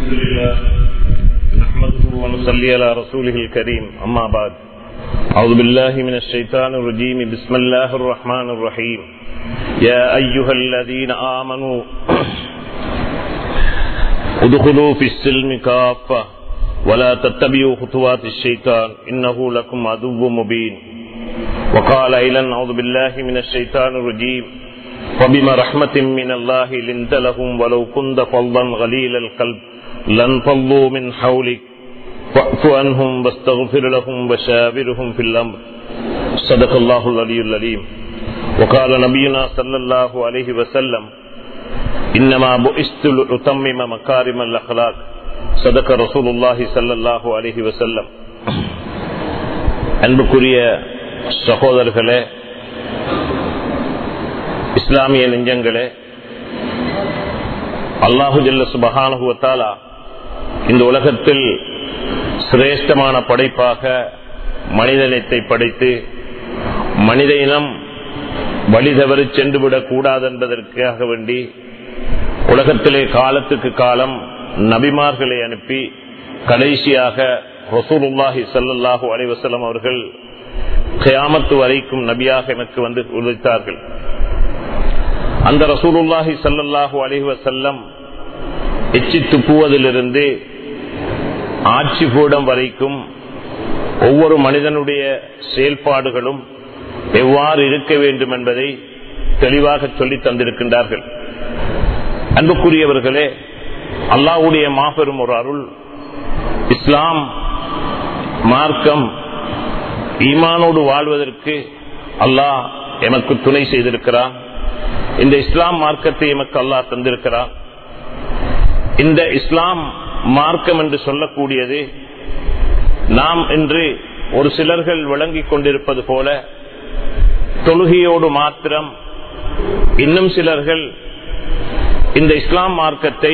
الحمد لله نحمده ونصلي على رسوله الكريم أما بعد أعوذ بالله من الشيطان الرجيم بسم الله الرحمن الرحيم يا أيها الذين آمنوا ادخلوا في السلم كافة ولا تتبعوا خطوات الشيطان إنه لكم عدو مبين وقال إلى أعوذ بالله من الشيطان الرجيم وبما رحمة من الله لنت لهم ولو كنت فظا غليل القلب لانفضوا من حولك فاعف عنهم واستغفر لهم وشاورهم في الأمر صدق الله العلي العليم وقال نبينا صلى الله عليه وسلم إنما بئست لأتمم مكارم الأخلاق صدق رسول الله صلى الله عليه وسلم அன்புக்குரிய சகோதரர்களே இஸ்லாமிய நெஞ்சங்களே அல்லாஹு ஜல்ல சுபகானுகுவத்தாலா இந்த உலகத்தில் சிரேஷ்டமான படைப்பாக மனிதனத்தை படைத்து மனித இனம் வழி தவறி சென்றுவிடக் கூடாது என்பதற்காக வேண்டி உலகத்திலே காலத்துக்கு காலம் நபிமார்களை அனுப்பி கடைசியாக ரசூலுல்லாஹி சல்லாஹூ அலைவசலம் அவர்கள் கயாமத்து வரைக்கும் நபியாக எனக்கு வந்து உழைத்தார்கள் அந்த ரசூலுல்லாஹி சல்லாஹூ அலஹி வசல்லம் எச்சி துப்புவதிலிருந்து ஆட்சி கூடம் வரைக்கும் ஒவ்வொரு மனிதனுடைய செயல்பாடுகளும் எவ்வாறு இருக்க வேண்டும் என்பதை தெளிவாக சொல்லி தந்திருக்கின்றார்கள் அன்புக்குரியவர்களே அல்லாவுடைய மாபெரும் ஒரு அருள் இஸ்லாம் மார்க்கம் ஈமானோடு வாழ்வதற்கு அல்லாஹ் எமக்கு துணை செய்திருக்கிறான் இந்த இஸ்லாம் மார்க்கத்தை எமக்கு அல்லாஹ் தந்திருக்கிறான் இந்த இஸ்லாம் மார்க்கம் என்று சொல்லக்கூடியது நாம் இன்று ஒரு சிலர்கள் விளங்கிக் கொண்டிருப்பது போல தொழுகையோடு மாத்திரம் இன்னும் சிலர்கள் இந்த இஸ்லாம் மார்க்கத்தை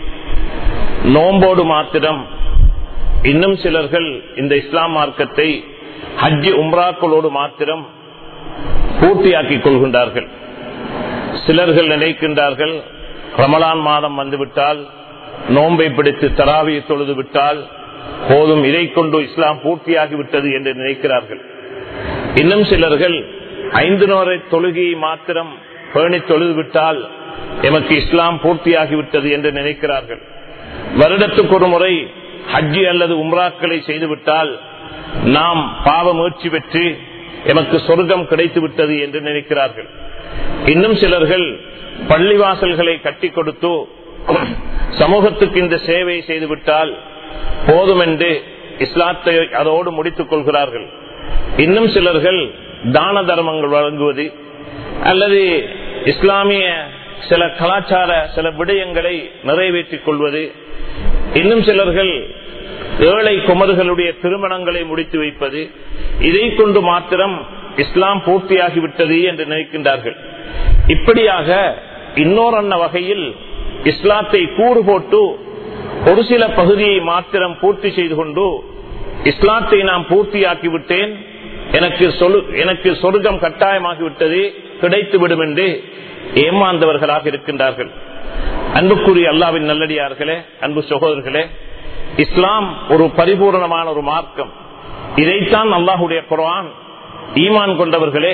நோம்போடு மாத்திரம் இன்னும் சிலர்கள் இந்த இஸ்லாம் மார்க்கத்தை ஹஜ்ஜி உம்ராக்களோடு மாத்திரம் பூர்த்தியாக்கிக் கொள்கின்றார்கள் சிலர்கள் நினைக்கின்றார்கள் ரமலான் மாதம் வந்துவிட்டால் நோன்பை பிடித்து தராவியை தொழுது விட்டால் போதும் இதை கொண்டு இஸ்லாம் பூர்த்தியாகிவிட்டது என்று நினைக்கிறார்கள் இன்னும் சிலர்கள் ஐந்து நோரை தொழுகையை மாத்திரம் பேணி தொழுது விட்டால் எமக்கு இஸ்லாம் பூர்த்தியாகிவிட்டது என்று நினைக்கிறார்கள் வருடத்துக்கு ஒரு முறை ஹஜ்ஜி அல்லது உம்ராக்களை செய்துவிட்டால் நாம் பாவ முயற்சி பெற்று எமக்கு சொர்க்கம் கிடைத்து விட்டது என்று நினைக்கிறார்கள் இன்னும் சிலர்கள் பள்ளிவாசல்களை கட்டி கொடுத்து சமூகத்துக்கு இந்த சேவையை செய்துவிட்டால் போதும் என்று இஸ்லாத்தை அதோடு முடித்துக் கொள்கிறார்கள் இன்னும் சிலர்கள் தான தர்மங்கள் வழங்குவது அல்லது இஸ்லாமிய சில கலாச்சார சில விடயங்களை நிறைவேற்றிக் கொள்வது இன்னும் சிலர்கள் ஏழை குமர்களுடைய திருமணங்களை முடித்து வைப்பது இதை கொண்டு மாத்திரம் இஸ்லாம் பூர்த்தியாகிவிட்டது என்று நினைக்கின்றார்கள் இப்படியாக இன்னொரு அண்ண வகையில் இஸ்லாத்தை கூறு போட்டு ஒரு சில பகுதியை மாத்திரம் பூர்த்தி செய்து கொண்டு இஸ்லாத்தை நாம் பூர்த்தியாக்கிவிட்டேன் எனக்கு எனக்கு சொர்க்கம் கட்டாயமாகிவிட்டது கிடைத்துவிடும் என்று ஏமாந்தவர்களாக இருக்கின்றார்கள் அன்புக்குரிய அல்லாவின் நல்லடியார்களே அன்பு சகோதரர்களே இஸ்லாம் ஒரு பரிபூர்ணமான ஒரு மார்க்கம் இதைத்தான் அல்லாஹுடைய குரான் ஈமான் கொண்டவர்களே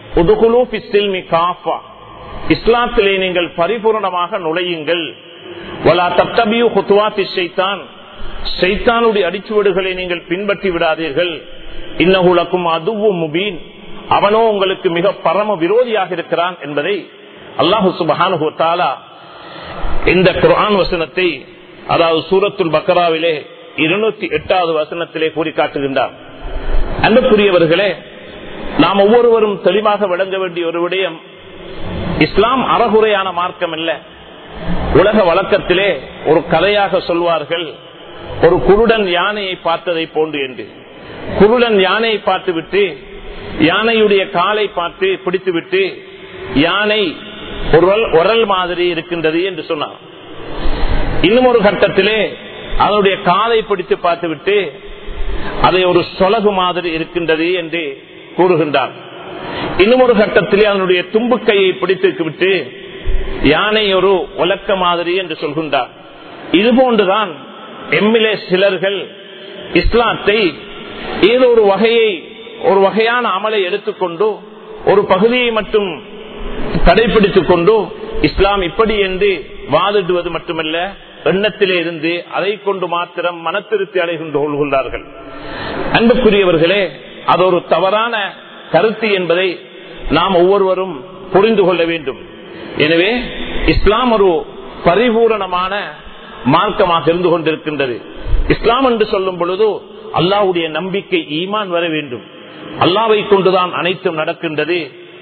இஸ்லாத்திலே நீங்கள் பரிபூர்ணமாக நுழையுங்கள் வலா தத்தபியு குத்துவாத்தி செய்தான் செய்தானுடைய அடிச்சுவடுகளை நீங்கள் பின்பற்றி விடாதீர்கள் இன்னகுலக்கும் அதுவும் முபீன் அவனோ உங்களுக்கு மிக பரம விரோதியாக இருக்கிறான் என்பதை அல்லாஹு சுபஹானுத்தாலா இந்த குரான் வசனத்தை அதாவது சூரத்துல் பக்கராவிலே இருநூத்தி எட்டாவது வசனத்திலே கூறி காட்டுகின்றார் அன்புக்குரியவர்களே நாம் ஒவ்வொருவரும் தெளிவாக விளங்க வேண்டிய ஒரு விடயம் இஸ்லாம் அறகுறையான மார்க்கம் அல்ல உலக வழக்கத்திலே ஒரு கதையாக சொல்வார்கள் ஒரு குருடன் யானையை பார்த்ததை போன்று என்று குருடன் யானையை பார்த்துவிட்டு யானையுடைய காலை பார்த்து பிடித்துவிட்டு யானை உரல் மாதிரி இருக்கின்றது என்று சொன்னார் இன்னும் ஒரு கட்டத்திலே அதனுடைய காலை பிடித்து பார்த்துவிட்டு அதை ஒரு சொலகு மாதிரி இருக்கின்றது என்று கூறுகின்றார் இன்னும் ஒரு கட்டத்திலே அதனுடைய தும்புக்கையை பிடித்து விட்டு யானை ஒரு உலக்க மாதிரி என்று சொல்கின்றார் இது போன்றுதான் எம்மிலே சிலர்கள் இஸ்லாத்தை ஏதோ ஒரு வகையை ஒரு வகையான அமலை எடுத்துக்கொண்டு ஒரு பகுதியை மட்டும் கடைபிடித்துக் கொண்டு இஸ்லாம் இப்படி என்று வாதிடுவது மட்டுமல்ல எண்ணத்திலே இருந்து அதை கொண்டு மாத்திரம் மனத்திருத்தி அடைகின்ற கொள்கிறார்கள் அன்புக்குரியவர்களே அது ஒரு தவறான கருத்து என்பதை நாம் ஒவ்வொருவரும் புரிந்து கொள்ள வேண்டும் எனவே இஸ்லாம் ஒரு பரிபூரணமான மார்க்கமாக இருந்து கொண்டிருக்கின்றது இஸ்லாம் என்று சொல்லும் பொழுது அல்லாவுடைய நம்பிக்கை ஈமான் வர வேண்டும் அல்லாவை கொண்டுதான் அனைத்தும் நடக்கின்றது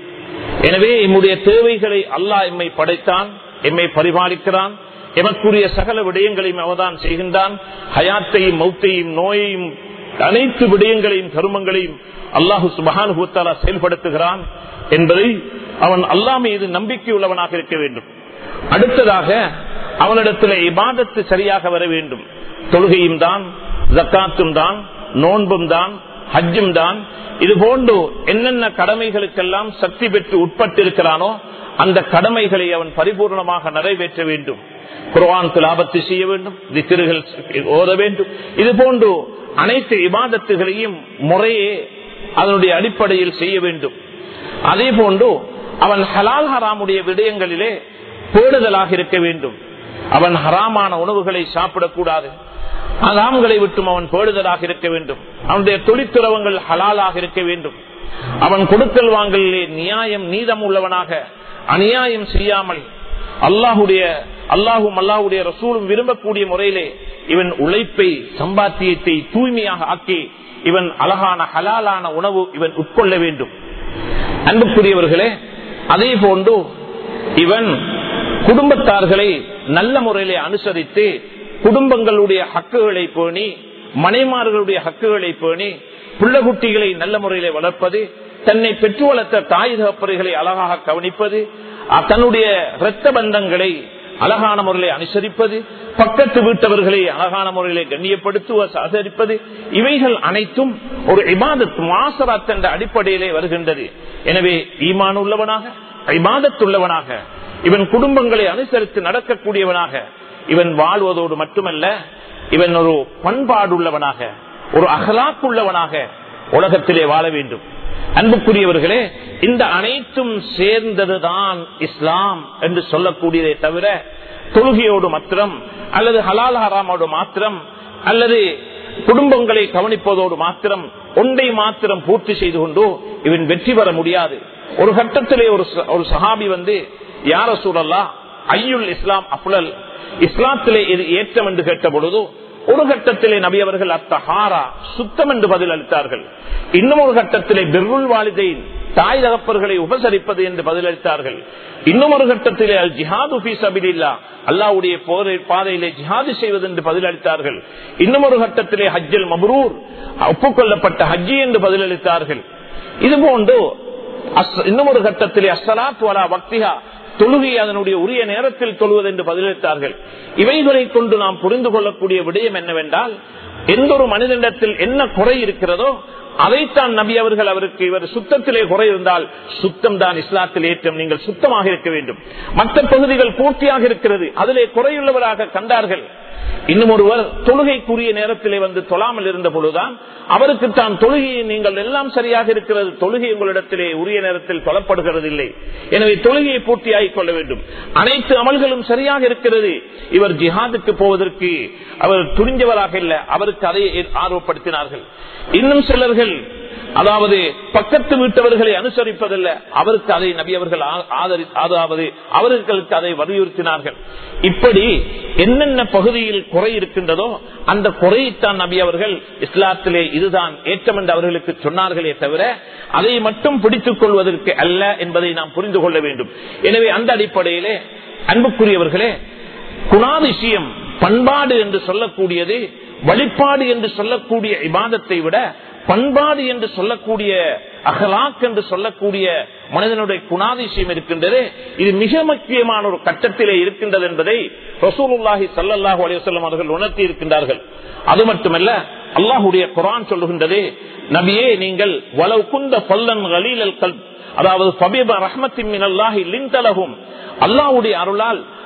எனவே எம்முடைய தேவைகளை அல்லாஹ் எம்மை படைத்தான் எம்மை பரிபாலிக்கிறான் எமக்குரிய சகல விடயங்களையும் அவதான் செய்கின்றான் ஹயாத்தையும் மௌத்தையும் நோயையும் அனைத்து விடயங்களையும் கருமங்களையும் அல்லாஹு சுபஹானுத்தாலா செயல்படுத்துகிறான் என்பதை அவன் அல்லா மீது நம்பிக்கை உள்ளவனாக இருக்க வேண்டும் அடுத்ததாக அவனிடத்தில் இபாதத்து சரியாக வர வேண்டும் தொழுகையும் தான் ஜக்காத்தும் தான் நோன்பும் தான் ஹஜ்ஜும் தான் இது போன்று என்னென்ன கடமைகளுக்கெல்லாம் சக்தி பெற்று உட்பட்டிருக்கிறானோ அந்த கடமைகளை அவன் பரிபூர்ணமாக நிறைவேற்ற வேண்டும் குர்வான் லாபத்து செய்ய வேண்டும் திக்கிறுகள் ஓத வேண்டும் இது போன்று அனைத்து இபாதத்துகளையும் முறையே அதனுடைய அடிப்படையில் செய்ய வேண்டும் அதே போன்று அவன் ஹலால் ஹராமுடைய விடயங்களிலே பேடுதலாக இருக்க வேண்டும் அவன் ஹராமான உணவுகளை சாப்பிடக்கூடாது அதாம்களை விட்டும் அவன் பேடுதலாக இருக்க வேண்டும் அவனுடைய தொழிற்துறவங்கள் ஹலாலாக இருக்க வேண்டும் அவன் கொடுக்கல் வாங்கலிலே நியாயம் நீதம் உள்ளவனாக அநியாயம் செய்யாமல் அல்லாஹுடைய அல்லாஹும் அல்லாஹுடைய ரசூலும் விரும்பக்கூடிய முறையிலே இவன் உழைப்பை சம்பாத்தியத்தை தூய்மையாக ஆக்கி இவன் அழகான ஹலாலான உணவு இவன் உட்கொள்ள வேண்டும் அன்புக்குரியவர்களே அதே போன்று இவன் குடும்பத்தார்களை நல்ல முறையிலே அனுசரித்து குடும்பங்களுடைய ஹக்குகளை பேணி மனைமார்களுடைய ஹக்குகளை பேணி பிள்ளைகுட்டிகளை நல்ல முறையிலே வளர்ப்பது தன்னை பெற்று வளர்த்த தாய் தகப்பறைகளை அழகாக கவனிப்பது தன்னுடைய இரத்த பந்தங்களை அழகான முறையிலே அனுசரிப்பது பக்கத்து வீட்டவர்களை அழகான முறையிலே கண்ணியப்படுத்துவ ஆதரிப்பது இவைகள் அனைத்தும் ஒரு இபாதத் மாசராத் என்ற அடிப்படையிலே வருகின்றது எனவே ஈமான் உள்ளவனாக இபாதத்துள்ளவனாக இவன் குடும்பங்களை அனுசரித்து நடக்கக்கூடியவனாக இவன் வாழ்வதோடு மட்டுமல்ல இவன் ஒரு பண்பாடுள்ளவனாக ஒரு அகலாக்குள்ளவனாக உலகத்திலே வாழ வேண்டும் அன்புக்குரியவர்களே இந்த அனைத்தும் சேர்ந்ததுதான் இஸ்லாம் என்று சொல்லக்கூடியதை தவிர தொழுகையோடு மாத்திரம் அல்லது ஹலால் ஹராமோடு மாத்திரம் அல்லது குடும்பங்களை கவனிப்பதோடு மாத்திரம் ஒன்றை மாத்திரம் பூர்த்தி செய்து கொண்டோ இவன் வெற்றி பெற முடியாது ஒரு கட்டத்திலே ஒரு ஒரு சஹாபி வந்து யார சூழல்லா ஐயுல் இஸ்லாம் அப்ளல் இஸ்லாத்திலே இது ஏற்றம் என்று கேட்ட பொழுது ஒரு கட்டத்திலே நபி அவர்கள் அத்தஹாரா சுத்தம் என்று பதில் அளித்தார்கள் இன்னும் ஒரு கட்டத்திலே பிர்ருல் வாலிதை தாய் தகப்பர்களை உபசரிப்பது என்று பதிலளித்தார்கள் இன்னும் ஒரு கட்டத்திலே அல் ஜிஹாது பீசபில்லா அல்லாவுடைய போரை பாதையிலே ஜிஹாது செய்வது என்று பதிலளித்தார்கள் இன்னும் ஒரு கட்டத்திலே ஹஜ்ஜல் மப்ரூர் ஒப்புக்கொள்ளப்பட்ட ஹஜ்ஜி என்று பதிலளித்தார்கள் இது போன்று இன்னும் ஒரு கட்டத்திலே அஸ்ஸலாத் வலா பக்திஹா தொழுகை அதனுடைய உரிய நேரத்தில் தொழுவது என்று பதிலளித்தார்கள் இவைகளை கொண்டு நாம் புரிந்து கொள்ளக்கூடிய விடயம் என்னவென்றால் எந்த ஒரு மனிதனிடத்தில் என்ன குறை இருக்கிறதோ அதைத்தான் நபி அவர்கள் அவருக்கு இவர் சுத்தத்திலே குறை இருந்தால் சுத்தம் தான் இஸ்லாத்தில் ஏற்றம் நீங்கள் சுத்தமாக இருக்க வேண்டும் மற்ற பகுதிகள் பூர்த்தியாக இருக்கிறது அதிலே குறையுள்ளவராக கண்டார்கள் இன்னும் ஒருவர் தொழுகைக்குரிய நேரத்திலே வந்து தொழாமல் இருந்த பொழுதுதான் அவருக்கு தான் தொழுகையை நீங்கள் எல்லாம் சரியாக இருக்கிறது தொழுகை உங்களிடத்திலே உரிய நேரத்தில் தொழப்படுகிறது இல்லை எனவே தொழுகையை பூர்த்தியாகிக் கொள்ள வேண்டும் அனைத்து அமல்களும் சரியாக இருக்கிறது இவர் ஜிஹாதுக்கு போவதற்கு அவர் துணிஞ்சவராக இல்லை அவருக்கு அதை ஆர்வப்படுத்தினார்கள் இன்னும் சிலர்கள் அதாவது பக்கத்து வீட்டவர்களை அனுசரிப்பதல்ல அவருக்கு அதை நபி அவர்கள் ஆதரி அதாவது அவர்களுக்கு அதை வலியுறுத்தினார்கள் இப்படி என்னென்ன பகுதியில் குறை இருக்கின்றதோ அந்த குறையைத்தான் நபி அவர்கள் இஸ்லாத்திலே இதுதான் ஏற்றம் என்று அவர்களுக்கு சொன்னார்களே தவிர அதை மட்டும் பிடித்துக் கொள்வதற்கு அல்ல என்பதை நாம் புரிந்து கொள்ள வேண்டும் எனவே அந்த அடிப்படையிலே அன்புக்குரியவர்களே குணாதிசயம் பண்பாடு என்று சொல்லக்கூடியது வழிபாடு என்று சொல்லக்கூடிய இபாதத்தை விட பண்பாடு என்று சொல்லக்கூடிய அகலாக் என்று சொல்லக்கூடிய மனிதனுடைய குணாதிசயம் இருக்கின்றது இது மிக முக்கியமான ஒரு கட்டத்திலே இருக்கின்றது என்பதை ரசூலுல்லாஹி சல்லாஹூ அலிவசல்லம் அவர்கள் உணர்த்தி இருக்கின்றார்கள் அது மட்டுமல்ல அல்லாஹுடைய குரான் சொல்லுகின்றது நபியே நீங்கள் வலவு குந்த பல்லன் கலீலல் கல் அதாவது ரஹ்மத்தின் அல்லாஹி லிந்தலகும் அல்லாவுடைய அருளால்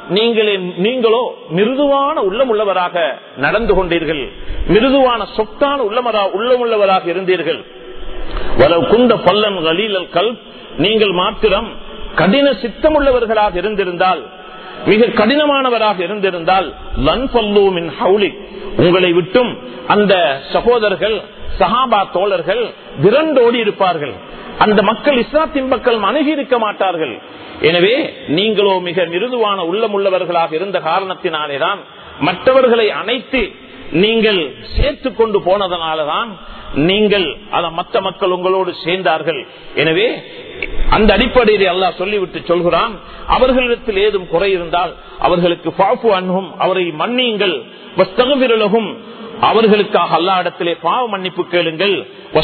நீங்களே நீங்களோ மிருதுவான உள்ளமுள்ளவராக நடந்து கொண்டீர்கள் மிருதுவான சொத்தான உள்ளமரா உள்ளமுள்ளவராக இருந்தீர்கள் வலவு குந்த பல்லன் கலீலல் கல் நீங்கள் மாத்திரம் கடின சித்தமுள்ளவர்களாக இருந்திருந்தால் மிக கடினமானவராக இருந்திருந்தால் லன் பல்லூமின் ஹவுலி உங்களை விட்டும் அந்த சகோதரர்கள் சஹாபா தோழர்கள் விரண்டோடி இருப்பார்கள் அந்த மக்கள் இஸ்லாத்தின் மக்கள் அணுகி இருக்க மாட்டார்கள் எனவே நீங்களோ மிக மிருதுவான உள்ளமுள்ளவர்களாக இருந்த காரணத்தினாலேதான் மற்றவர்களை அனைத்து நீங்கள் சேர்த்து கொண்டு போனதனாலதான் நீங்கள் அத மற்ற மக்கள் உங்களோடு சேர்ந்தார்கள் எனவே அந்த அடிப்படையில் அல்லாஹ் சொல்லிவிட்டு சொல்கிறான் அவர்களிடத்தில் ஏதும் குறை இருந்தால் அவர்களுக்கு பாப்பு அன்னும் அவரை மன்னியுங்கள் வஸ்தகவிரலகும் அவர்களுக்காக அல்லா இடத்திலே பாவ மன்னிப்பு கேளுங்கள்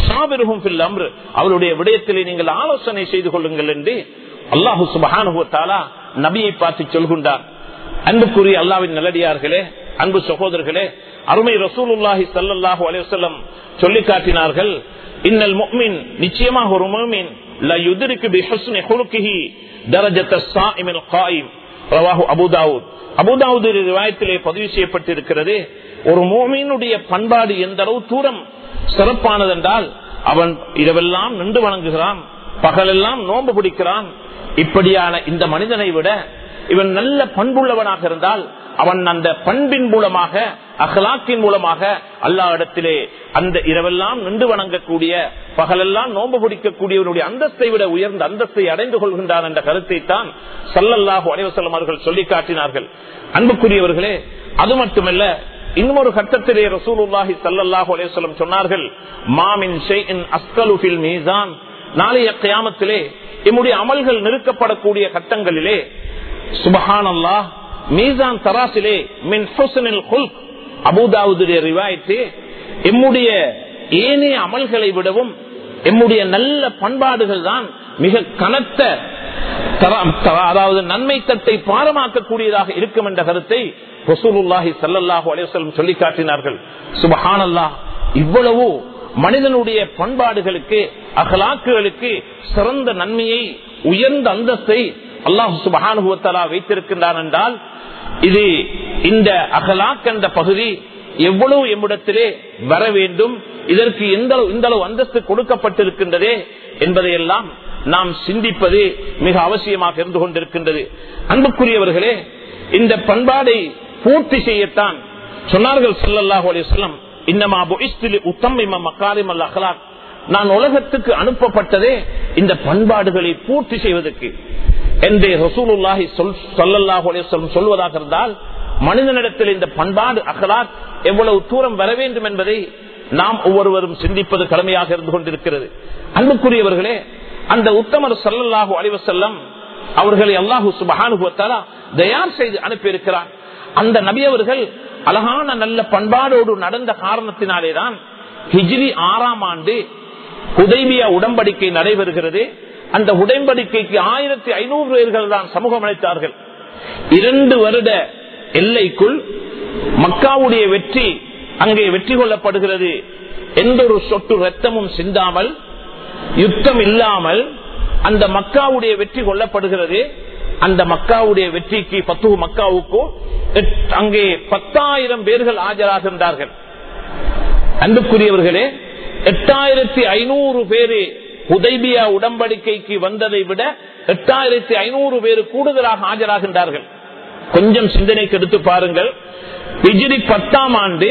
அவருடைய விடயத்திலே நீங்கள் ஆலோசனை செய்து கொள்ளுங்கள் என்று அல்லாஹு சுபஹானுவத்தாலா நபியை பார்த்து சொல்கின்றார் அன்புக்குரிய அல்லாவின் நல்லடியார்களே அன்பு சகோதரர்களே அருமை ரசூலுல்லாஹி சல்லாஹூ அலைவசல்லம் சொல்லி காட்டினார்கள் இன்னல் முக்மின் நிச்சயமாக ஒரு முக்மின் ல யுதிருக்கு பிஹஸ்னி ஹுலுக்கிஹி தரஜத்த ஸாயிமில் காயிம் ரவாஹு அபூதாவூத் அபூதாவூத் ரிவாயத்திலே பதிவு செய்யப்பட்டிருக்கிறது ஒரு மோமீனுடைய பண்பாடு எந்த அளவு தூரம் சிறப்பானதென்றால் அவன் இரவெல்லாம் நின்று வணங்குகிறான் பகலெல்லாம் நோன்பு பிடிக்கிறான் இப்படியான இந்த மனிதனை விட இவன் நல்ல பண்புள்ளவனாக இருந்தால் அவன் அந்த பண்பின் மூலமாக அகலாக்கின் மூலமாக அல்லா இடத்திலே அந்த இரவெல்லாம் நின்று வணங்கக்கூடிய பகலெல்லாம் நோன்பு பிடிக்கக்கூடியவனுடைய அந்தஸ்தை விட உயர்ந்த அந்தஸ்தை அடைந்து கொள்கின்றான் என்ற கருத்தை தான் சல்லல்லாஹு அலைவசல்லம் அவர்கள் சொல்லி காட்டினார்கள் அன்புக்குரியவர்களே அது மட்டுமல்ல இன்னொரு கட்டத்திலே ரசூலுல்லாஹி சல்லல்லாஹு அலைவசல்லம் சொன்னார்கள் மாமின் ஷெய்இன் அஸ்கலுஃபில் மீசான் நாளைய கியாமத்திலே எம்முடைய அமல்கள் நிறுக்கப்படக்கூடிய கட்டங்களிலே சுபஹான் அல்லாஹ் மீசான் தராசிலே மின் ஹுசனில் ஹுல்க் அபுதாவுடைய ரிவாயத்து எம்முடைய ஏனைய அமல்களை விடவும் எம்முடைய நல்ல பண்பாடுகள் தான் மிக கனத்த அதாவது நன்மை தட்டை பாரமாக்கக்கூடியதாக இருக்கும் என்ற கருத்தை ரசூலுல்லாஹி சல்லாஹூ அலைவசல்லம் சொல்லி காட்டினார்கள் சுபஹான் அல்லாஹ் இவ்வளவு மனிதனுடைய பண்பாடுகளுக்கு அகலாக்குகளுக்கு சிறந்த நன்மையை உயர்ந்த அந்தஸ்தை அல்லாஹு சுபஹானுவத்தலா வைத்திருக்கின்றான் என்றால் இது இந்த அகலாக் என்ற பகுதி எவ்வளவு எம்மிடத்திலே வர வேண்டும் இதற்கு எந்த இந்த அளவு அந்தஸ்து கொடுக்கப்பட்டிருக்கின்றதே என்பதையெல்லாம் நாம் சிந்திப்பது மிக அவசியமாக இருந்து கொண்டிருக்கின்றது அன்புக்குரியவர்களே இந்த பண்பாடை பூர்த்தி செய்யத்தான் சொன்னார்கள் சல்லாஹூ அலிஸ்லாம் இன்னமா உத்தம் மக்காரிம் அல் அகலாக் நான் உலகத்துக்கு அனுப்பப்பட்டதே இந்த பண்பாடுகளை பூர்த்தி செய்வதற்கு என்று ரசூலுல்லாஹி சொல்லல்லாஹு அலிஸ்லம் சொல்வதாக இருந்தால் மனிதனிடத்தில் இந்த பண்பாடு அகலாக் எவ்வளவு தூரம் வர வேண்டும் என்பதை நாம் ஒவ்வொருவரும் சிந்திப்பது கடமையாக இருந்து கொண்டிருக்கிறது அன்புக்குரியவர்களே அந்த உத்தமர் சல்லல்லாஹு அலிவசல்லம் அவர்களை அல்லாஹு சுபஹானுபவத்தாலா தயார் செய்து அனுப்பியிருக்கிறார் அந்த நபி அவர்கள் அழகான நல்ல பண்பாடோடு நடந்த காரணத்தினாலேதான் ஹிஜ்ரி ஆறாம் ஆண்டு உதவியா உடன்படிக்கை நடைபெறுகிறது அந்த உடன்படிக்கைக்கு ஆயிரத்தி ஐநூறு பேர்கள் தான் சமூகம் அளித்தார்கள் இரண்டு வருட எல்லைக்குள் மக்காவுடைய வெற்றி அங்கே வெற்றி கொள்ளப்படுகிறது எந்த ஒரு சொட்டு ரத்தமும் சிந்தாமல் யுத்தம் இல்லாமல் அந்த மக்காவுடைய வெற்றி கொள்ளப்படுகிறது அந்த மக்காவுடைய வெற்றிக்கு பத்து மக்காவுக்கு அங்கே பத்தாயிரம் பேர்கள் ஆஜராகின்றார்கள் அன்புக்குரியவர்களே எட்டாயிரத்தி ஐநூறு பேரு உதைபியா உடன்படிக்கைக்கு வந்ததை விட எட்டாயிரத்தி ஐநூறு பேர் கூடுதலாக ஆஜராகின்றார்கள் கொஞ்சம் சிந்தனைக்கு எடுத்து பாருங்கள் விஜிரி பத்தாம் ஆண்டு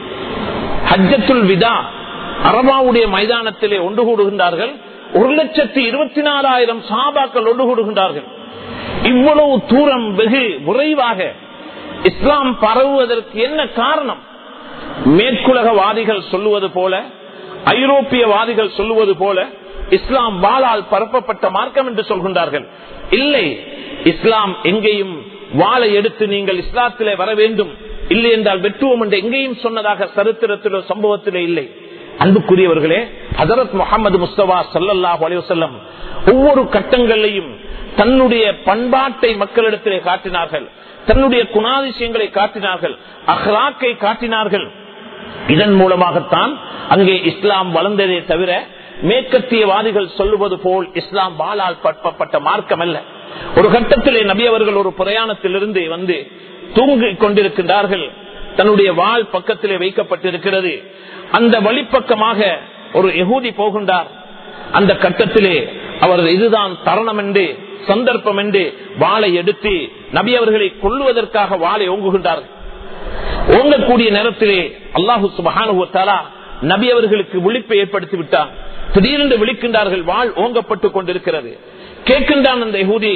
ஹஜ்ஜத்துல் விதா அரபாவுடைய மைதானத்திலே ஒன்று கூடுகின்றார்கள் ஒரு லட்சத்தி இருபத்தி நாலாயிரம் சாபாக்கள் ஒன்று கூடுகின்றார்கள் இவ்வளவு தூரம் வெகு விரைவாக இஸ்லாம் பரவுவதற்கு என்ன காரணம் மேற்குலகவாதிகள் சொல்லுவது போல ஐரோப்பியவாதிகள் சொல்லுவது போல இஸ்லாம் வாளால் பரப்பப்பட்ட மார்க்கம் என்று சொல்கின்றார்கள் இல்லை இஸ்லாம் எங்கேயும் வாளை எடுத்து நீங்கள் இஸ்லாத்திலே வர வேண்டும் இல்லை என்றால் வெட்டுவோம் என்று எங்கேயும் சொன்னதாக சரித்திரத்திலோ சம்பவத்திலே இல்லை அன்புக்குரியவர்களே ஹசரத் முகமது முஸ்தபா சல்லாஹ் அலைவசல்லம் ஒவ்வொரு கட்டங்களையும் தன்னுடைய பண்பாட்டை மக்களிடத்திலே காட்டினார்கள் தன்னுடைய குணாதிசயங்களை காட்டினார்கள் அஹ்லாக்கை காட்டினார்கள் இதன் மூலமாகத்தான் அங்கே இஸ்லாம் வளர்ந்ததே தவிர மேற்கத்தியவாதிகள் சொல்லுவது போல் இஸ்லாம் வாளால் பற்பப்பட்ட மார்க்கம் அல்ல ஒரு கட்டத்திலே நபி அவர்கள் ஒரு பிரயாணத்திலிருந்து வந்து தூங்கிக் கொண்டிருக்கின்றார்கள் தன்னுடைய வாழ் பக்கத்திலே வைக்கப்பட்டிருக்கிறது அந்த வழிப்பக்கமாக ஒரு எகூதி போகின்றார் அந்த கட்டத்திலே அவர் இதுதான் தருணம் என்று சந்தர்ப்பம் என்று வாளை எடுத்து நபி அவர்களை கொள்ளுவதற்காக வாளை ஓங்குகின்றார்கள் ஓங்கக்கூடிய நேரத்திலே அல்லாஹு சுபஹானுவத்தாலா நபி அவர்களுக்கு விழிப்பை ஏற்படுத்தி விட்டார் திடீரென்று விழிக்கின்றார்கள் வாழ் ஓங்கப்பட்டுக் கொண்டிருக்கிறது கேட்கின்றான் அந்த யகூதி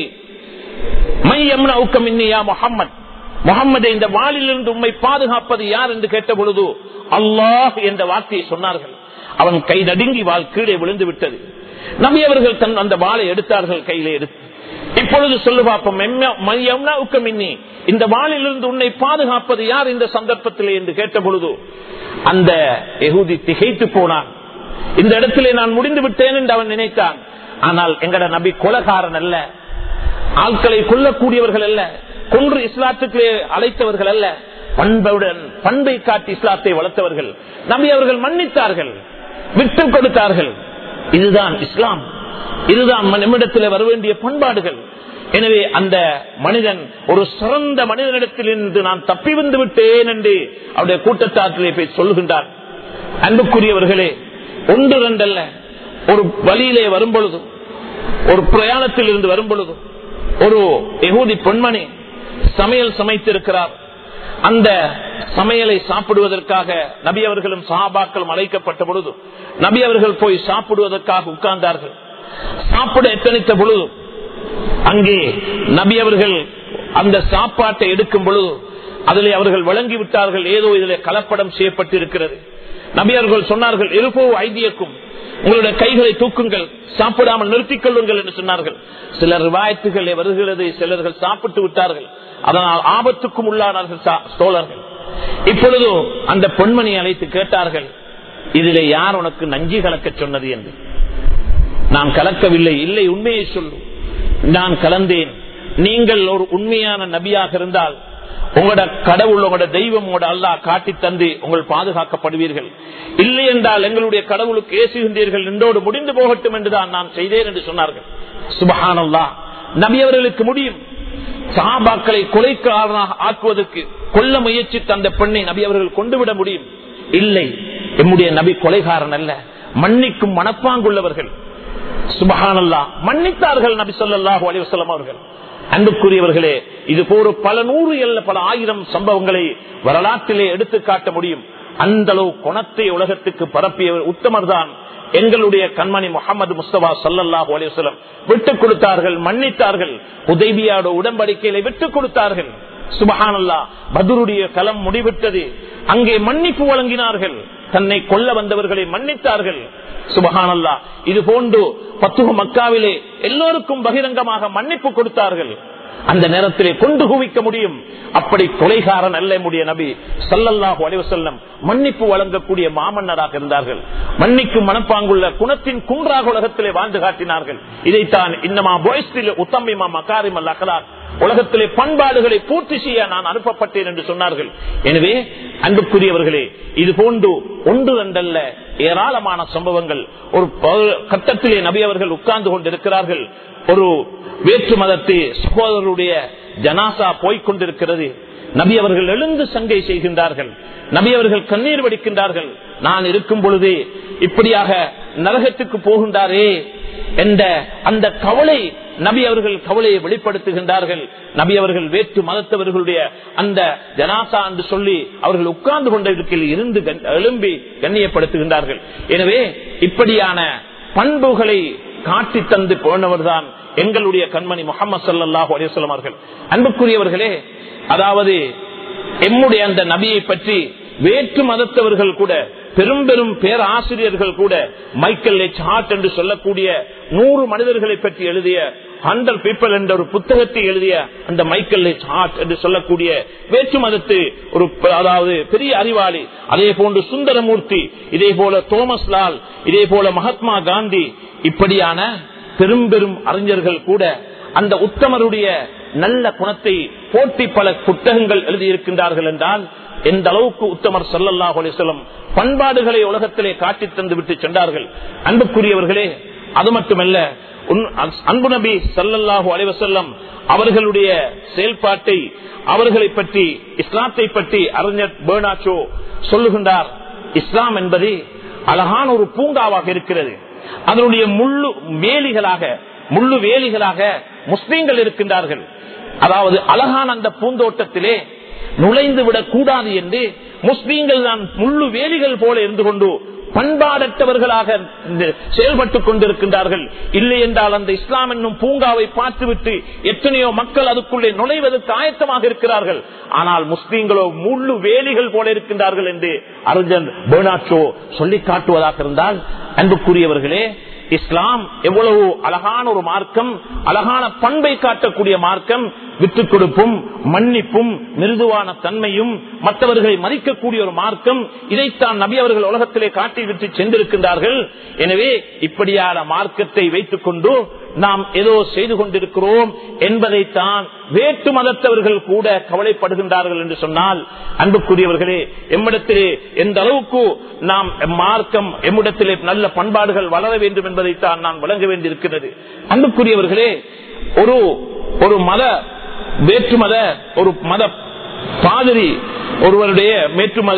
மையம்னா ஊக்கம் இன்னியா முகம்மது முகம்மதை இந்த வாளிலிருந்து உண்மை பாதுகாப்பது யார் என்று கேட்ட பொழுது அல்லாஹ் என்ற வார்த்தையை சொன்னார்கள் அவன் கை நடுங்கி வாழ் கீழே விழுந்து விட்டது நபி அவர்கள் தன் அந்த வாளை எடுத்தார்கள் கையிலே எடுத்து இப்பொழுது சொல்லு பார்ப்போம் ஊக்கம் இன்னி இந்த வாளிலிருந்து உன்னை பாதுகாப்பது யார் இந்த சந்தர்ப்பத்திலே என்று கேட்ட பொழுது அந்த எகுதி திகைத்து போனான் இந்த இடத்திலே நான் முடிந்து விட்டேன் என்று அவன் நினைத்தான் ஆனால் எங்கட நபி கொலகாரன் அல்ல ஆட்களை கொல்லக்கூடியவர்கள் அல்ல கொன்று இஸ்லாத்துக்கு அழைத்தவர்கள் அல்ல பண்புடன் பண்பை காட்டி இஸ்லாத்தை வளர்த்தவர்கள் நபி அவர்கள் மன்னித்தார்கள் விட்டு கொடுத்தார்கள் இதுதான் இஸ்லாம் இதுதான் நம்மிடத்தில் வர வேண்டிய பண்பாடுகள் எனவே அந்த மனிதன் ஒரு சிறந்த மனிதனிடத்தில் இருந்து நான் தப்பி வந்து விட்டேன் என்று அவருடைய கூட்டத்தாற்றிலே போய் சொல்லுகின்றார் அன்புக்குரியவர்களே ஒன்று ரெண்டல்ல ஒரு வழியிலே வரும் பொழுது ஒரு பிரயாணத்தில் இருந்து வரும் பொழுது ஒரு எகூதி பெண்மணி சமையல் சமைத்திருக்கிறார் அந்த சமையலை சாப்பிடுவதற்காக நபி அவர்களும் சஹாபாக்களும் அழைக்கப்பட்ட பொழுது நபி அவர்கள் போய் சாப்பிடுவதற்காக உட்கார்ந்தார்கள் சாப்பிட எத்தனித்த பொழுது அங்கே நபி அவர்கள் அந்த சாப்பாட்டை எடுக்கும் பொழுது அதிலே அவர்கள் வழங்கி விட்டார்கள் ஏதோ இதிலே கலப்படம் செய்யப்பட்டிருக்கிறது நபி அவர்கள் சொன்னார்கள் இருப்போ ஐதியக்கும் உங்களுடைய கைகளை தூக்குங்கள் சாப்பிடாமல் நிறுத்திக் கொள்ளுங்கள் என்று சொன்னார்கள் சிலர் வாய்த்துகளே வருகிறது சிலர்கள் சாப்பிட்டு விட்டார்கள் அதனால் ஆபத்துக்கும் உள்ளானார்கள் தோழர்கள் இப்பொழுது அந்த பெண்மணி அழைத்து கேட்டார்கள் இதிலே யார் உனக்கு நஞ்சி கலக்க சொன்னது என்று நான் கலக்கவில்லை இல்லை உண்மையை சொல்லு நான் கலந்தேன் நீங்கள் ஒரு உண்மையான நபியாக இருந்தால் உங்களோட கடவுள் உங்களோட தெய்வம் உங்களோட அல்லா காட்டி தந்து உங்கள் பாதுகாக்கப்படுவீர்கள் இல்லை என்றால் எங்களுடைய கடவுளுக்கு ஏசுகின்றீர்கள் என்றோடு முடிந்து போகட்டும் என்றுதான் நான் செய்தேன் என்று சொன்னார்கள் சுபஹானல்லா நபி அவர்களுக்கு முடியும் சாபாக்களை கொலைக்காரனாக ஆக்குவதற்கு கொல்ல முயற்சி அந்த பெண்ணை நபி அவர்கள் கொண்டு விட முடியும் இல்லை எம்முடைய நபி கொலைகாரன் அல்ல மன்னிக்கும் மனப்பாங்குள்ளவர்கள் சுபஹானல்லா மன்னித்தார்கள் நபி சொல்லாஹு அலிவசலம் அவர்கள் அன்புக்குரியவர்களே இது போல பல நூறு அல்ல பல ஆயிரம் சம்பவங்களை வரலாற்றிலே எடுத்து காட்ட முடியும் அந்த அளவு குணத்தை உலகத்துக்கு பரப்பியவர் உத்தமர் தான் எங்களுடைய கண்மணி முகமது முஸ்தபா சல்லாஹூ அலிவசலம் விட்டுக் கொடுத்தார்கள் மன்னித்தார்கள் உதவியோட உடன்படிக்கையில விட்டுக் கொடுத்தார்கள் சுபஹானல்லா பதுருடைய களம் முடிவிட்டது அங்கே மன்னிப்பு வழங்கினார்கள் தன்னை கொல்ல வந்தவர்களை மன்னித்தார்கள் சுபஹானல்லா இது போன்று பத்துக மக்காவிலே எல்லோருக்கும் பகிரங்கமாக மன்னிப்பு கொடுத்தார்கள் அந்த நேரத்திலே கொண்டு குவிக்க முடியும் அப்படி கொலைகாரன் அல்ல முடிய நபி சல்லல்லாஹு அலைவசல்லம் மன்னிப்பு வழங்கக்கூடிய மாமன்னராக இருந்தார்கள் மன்னிக்கும் மனப்பாங்குள்ள குணத்தின் குன்றாக உலகத்திலே வாழ்ந்து காட்டினார்கள் இதைத்தான் இன்னமா போய்ஸ்டில் உத்தமிமா மகாரிம் அல்ல அகலார் உலகத்திலே பண்பாடுகளை பூர்த்தி செய்ய நான் அனுப்பப்பட்டேன் என்று சொன்னார்கள் எனவே அன்புக்குரியவர்களே இது போன்று ஒன்று ரெண்டல்ல ஏராளமான சம்பவங்கள் ஒரு கட்டத்திலே நபி அவர்கள் உட்கார்ந்து கொண்டிருக்கிறார்கள் ஒரு வேற்று மதத்து சகோதரருடைய ஜனாசா போய்கொண்டிருக்கிறது நபி அவர்கள் எழுந்து சங்கை செய்கின்றார்கள் நபி அவர்கள் கண்ணீர் வடிக்கின்றார்கள் நான் இருக்கும் பொழுதே இப்படியாக நரகத்துக்கு போகின்றாரே என்ற அந்த கவலை நபி அவர்கள் கவலையை வெளிப்படுத்துகின்றார்கள் நபி அவர்கள் வேற்று மதத்தவர்களுடைய அந்த ஜனாசா என்று சொல்லி அவர்கள் உட்கார்ந்து கொண்டிருக்கையில் இருந்து எழும்பி கண்ணியப்படுத்துகின்றார்கள் எனவே இப்படியான பண்புகளை காட்டி தந்து போனவர்தான் எங்களுடைய கண்மணி முகமது சல்லாஹூ அலிவசலம் அவர்கள் அன்புக்குரியவர்களே அதாவது எம்முடைய அந்த நபியை பற்றி வேற்று மதத்தவர்கள் கூட பெரும் பெரும் பேராசிரியர்கள் கூட மைக்கேல் எச் ஹார்ட் என்று சொல்லக்கூடிய நூறு மனிதர்களை பற்றி எழுதிய ஹண்ட்ரட் பீப்பிள் என்ற ஒரு புத்தகத்தை எழுதிய அந்த மைக்கேல் எச் ஹார்ட் என்று சொல்லக்கூடிய வேற்று மதத்து ஒரு அதாவது பெரிய அறிவாளி அதே போன்று சுந்தரமூர்த்தி இதே போல தோமஸ் லால் இதே போல மகாத்மா காந்தி இப்படியான பெரும் பெரும் அறிஞர்கள் கூட அந்த உத்தமருடைய நல்ல குணத்தை போட்டி பல புத்தகங்கள் எழுதியிருக்கின்றார்கள் என்றால் எந்த அளவுக்கு உத்தமர் சல்லல்லாஹ் அலிஸ்லம் பண்பாடுகளை உலகத்திலே காட்டி தந்து விட்டு சென்றார்கள் அன்புக்குரியவர்களே அது மட்டுமல்ல உன் அன்பு நபி சல்லல்லாஹு அலைவசல்லம் அவர்களுடைய செயல்பாட்டை அவர்களை பற்றி இஸ்லாத்தை பற்றி அறிஞர் பேர்னாச்சோ சொல்லுகின்றார் இஸ்லாம் என்பது அழகான ஒரு பூங்காவாக இருக்கிறது அதனுடைய முள்ளு வேலிகளாக முள்ளு வேலிகளாக முஸ்லீம்கள் இருக்கின்றார்கள் அதாவது அழகான அந்த பூந்தோட்டத்திலே நுழைந்து விடக் கூடாது என்று முஸ்லீம்கள் தான் முள்ளு வேலிகள் போல இருந்து கொண்டு பண்பாடற்றவர்களாக செயல்பட்டுக் கொண்டிருக்கின்றார்கள் இல்லை என்றால் அந்த இஸ்லாம் என்னும் பூங்காவை பார்த்துவிட்டு எத்தனையோ மக்கள் அதுக்குள்ளே நுழைவதற்கு ஆயத்தமாக இருக்கிறார்கள் ஆனால் முஸ்லீம்களோ முள்ளு வேலிகள் போல இருக்கின்றார்கள் என்று அறிஞர் பேர்னாச்சோ சொல்லி காட்டுவதாக இருந்தால் அன்புக்குரியவர்களே இஸ்லாம் எவ்வளவு அழகான ஒரு மார்க்கம் அழகான பண்பை காட்டக்கூடிய மார்க்கம் விட்டுக் கொடுப்பும் மன்னிப்பும் மிருதுவான தன்மையும் மற்றவர்களை மதிக்கக்கூடிய ஒரு மார்க்கம் இதைத்தான் நபி அவர்கள் உலகத்திலே காட்டி விட்டு சென்றிருக்கின்றார்கள் எனவே இப்படியான மார்க்கத்தை வைத்துக் கொண்டு நாம் ஏதோ செய்து கொண்டிருக்கிறோம் என்பதைத்தான் வேற்று மதத்தவர்கள் கூட கவலைப்படுகின்றார்கள் என்று சொன்னால் அன்புக்குரியவர்களே எம்மிடத்திலே எந்த அளவுக்கு நாம் மார்க்கம் எம்மிடத்திலே நல்ல பண்பாடுகள் வளர வேண்டும் என்பதைத்தான் நான் வழங்க வேண்டியிருக்கிறது அன்புக்குரியவர்களே ஒரு ஒரு மத வேற்று மத ஒரு மத பாதிரி ஒருவருடைய வேற்று மத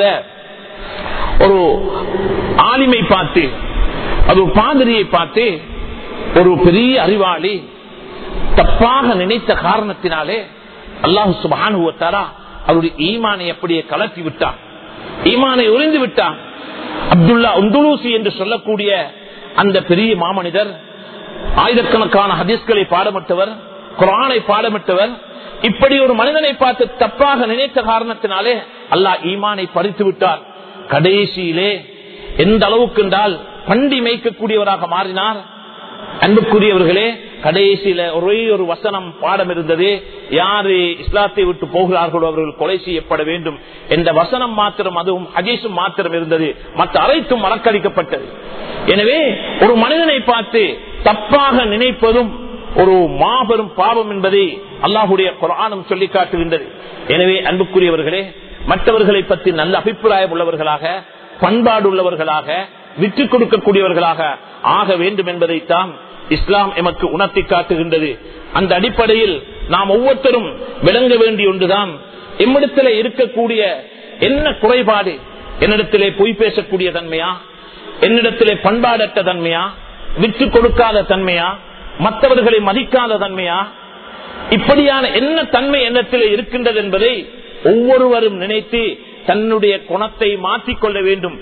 ஒரு ஆலிமை பார்த்து அது ஒரு பாதிரியை பார்த்து ஒரு பெரிய அறிவாளி தப்பாக நினைத்த காரணத்தினாலே அல்லாஹு சுபானுவத்தாரா அவருடைய ஈமானை அப்படியே கலத்தி விட்டான் ஈமானை உறிந்து விட்டான் அப்துல்லா உந்துலூசி என்று சொல்லக்கூடிய அந்த பெரிய மாமனிதர் ஆயிரக்கணக்கான ஹதீஸ்களை பாடமிட்டவர் குரானை பாடமிட்டவர் இப்படி ஒரு மனிதனை பார்த்து தப்பாக நினைத்த காரணத்தினாலே அல்லாஹ் ஈமானை பறித்து விட்டார் கடைசியிலே எந்த அளவுக்கு என்றால் பண்டி மேய்க்கக்கூடியவராக மாறினார் அன்புக்குரியவர்களே கடைசியில ஒரே ஒரு வசனம் பாடம் இருந்தது யாரு இஸ்லாத்தை விட்டு போகிறார்களோ அவர்கள் கொலை செய்யப்பட வேண்டும் என்ற வசனம் மாத்திரம் அதுவும் ஹதீஸும் மாத்திரம் இருந்தது மற்ற அனைத்தும் மறக்கடிக்கப்பட்டது எனவே ஒரு மனிதனை பார்த்து தப்பாக நினைப்பதும் ஒரு மாபெரும் பாவம் என்பதை அல்லாஹுடைய குரானும் சொல்லி காட்டுகின்றது எனவே அன்புக்குரியவர்களே மற்றவர்களை பற்றி நல்ல அபிப்பிராயம் உள்ளவர்களாக பண்பாடு உள்ளவர்களாக விட்டு கொடுக்கக்கூடியவர்களாக ஆக வேண்டும் என்பதைத்தான் இஸ்லாம் எமக்கு உணர்த்தி காட்டுகின்றது அந்த அடிப்படையில் நாம் ஒவ்வொருத்தரும் விளங்க வேண்டிய ஒன்றுதான் எம்மிடத்திலே இருக்கக்கூடிய என்ன குறைபாடு என்னிடத்திலே பொய் பேசக்கூடிய தன்மையா என்னிடத்திலே பண்பாடற்ற தன்மையா விட்டு கொடுக்காத தன்மையா மற்றவர்களை மதிக்காத தன்மையா இப்படியான என்ன தன்மை எண்ணத்திலே இருக்கின்றது என்பதை ஒவ்வொருவரும் நினைத்து தன்னுடைய குணத்தை மாற்றிக்கொள்ள வேண்டும்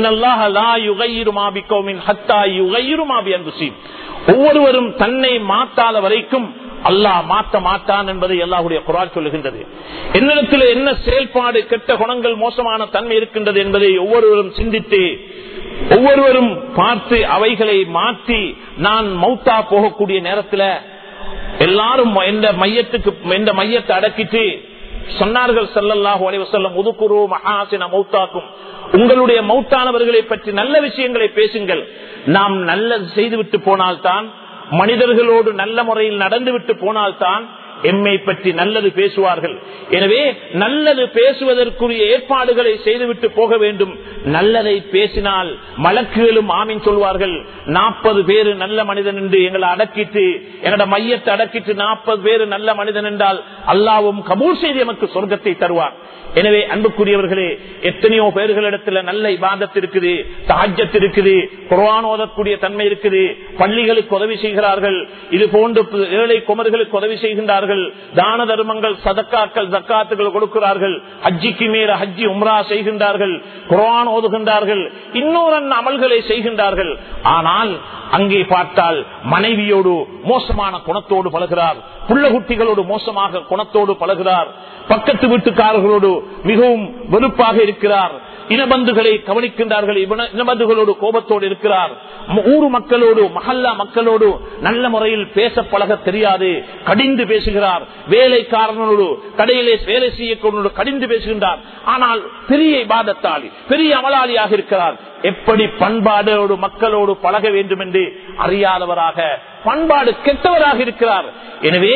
ஒவ்வொருவரும் தன்னை மாற்றாத வரைக்கும் அல்லாஹ் மாற்ற மாட்டான் என்பதை எல்லாருடைய குரால் சொல்லுகின்றது என்னிடத்தில் என்ன செயல்பாடு கெட்ட குணங்கள் மோசமான தன்மை இருக்கின்றது என்பதை ஒவ்வொருவரும் சிந்தித்து ஒவ்வொருவரும் பார்த்து அவைகளை மாற்றி நான் மௌத்தா போகக்கூடிய நேரத்தில் எல்லாரும் எந்த மையத்துக்கு எந்த மையத்தை அடக்கிட்டு சொன்னார்கள் சல்லல்லாஹு அலைவசல்லம் உதுக்குரு மகாசின மௌத்தாக்கும் உங்களுடைய மௌத்தானவர்களை பற்றி நல்ல விஷயங்களை பேசுங்கள் நாம் நல்லது செய்துவிட்டு போனால்தான் மனிதர்களோடு நல்ல முறையில் நடந்துவிட்டு போனால்தான் எம்மை பற்றி நல்லது பேசுவார்கள் எனவே நல்லது பேசுவதற்குரிய ஏற்பாடுகளை செய்துவிட்டு போக வேண்டும் நல்லதை பேசினால் மலக்குகளும் ஆமின் சொல்வார்கள் நாற்பது பேரு நல்ல மனிதன் என்று எங்களை அடக்கிட்டு என்னோட மையத்தை அடக்கிட்டு நாற்பது பேரு நல்ல மனிதன் என்றால் அல்லாவும் கபூர் செய்து எமக்கு சொர்க்கத்தை தருவார் எனவே அன்புக்குரியவர்களே எத்தனையோ பேர்களிடத்துல நல்ல இபாதத்து இருக்குது தாஜ்யத்து இருக்குது குரான் ஓதக்கூடிய தன்மை இருக்குது பள்ளிகளுக்கு உதவி செய்கிறார்கள் இது போன்று ஏழை குமர்களுக்கு உதவி செய்கின்றார்கள் தான தர்மங்கள் சதக்காக்கள் தக்காத்துகள் கொடுக்கிறார்கள் ஹஜ்ஜிக்கு மேல ஹஜ்ஜி உம்ரா செய்கின்றார்கள் குரான் ஓதுகின்றார்கள் இன்னொரு அமல்களை செய்கின்றார்கள் ஆனால் அங்கே பார்த்தால் மனைவியோடு மோசமான குணத்தோடு பழகிறார் புள்ள குட்டிகளோடு மோசமாக குணத்தோடு பழகிறார் பக்கத்து வீட்டுக்காரர்களோடு மிகவும் வெறுப்பாக இருக்கிறார் இனபந்துகளை கவனிக்கின்றார்கள் இனபந்துகளோடு கோபத்தோடு இருக்கிறார் ஊர் மக்களோடு மஹல்லா மக்களோடு நல்ல முறையில் பேச பழக தெரியாது கடிந்து பேசுகிறார் வேலைக்காரனோடு கடையிலே வேலை செய்யக்கூட கடிந்து பேசுகின்றார் ஆனால் பெரிய இபாதத்தாளி பெரிய அமலாளியாக இருக்கிறார் எப்படி பண்பாடோடு மக்களோடு பழக வேண்டும் என்று அறியாதவராக பண்பாடு கெட்டவராக இருக்கிறார் எனவே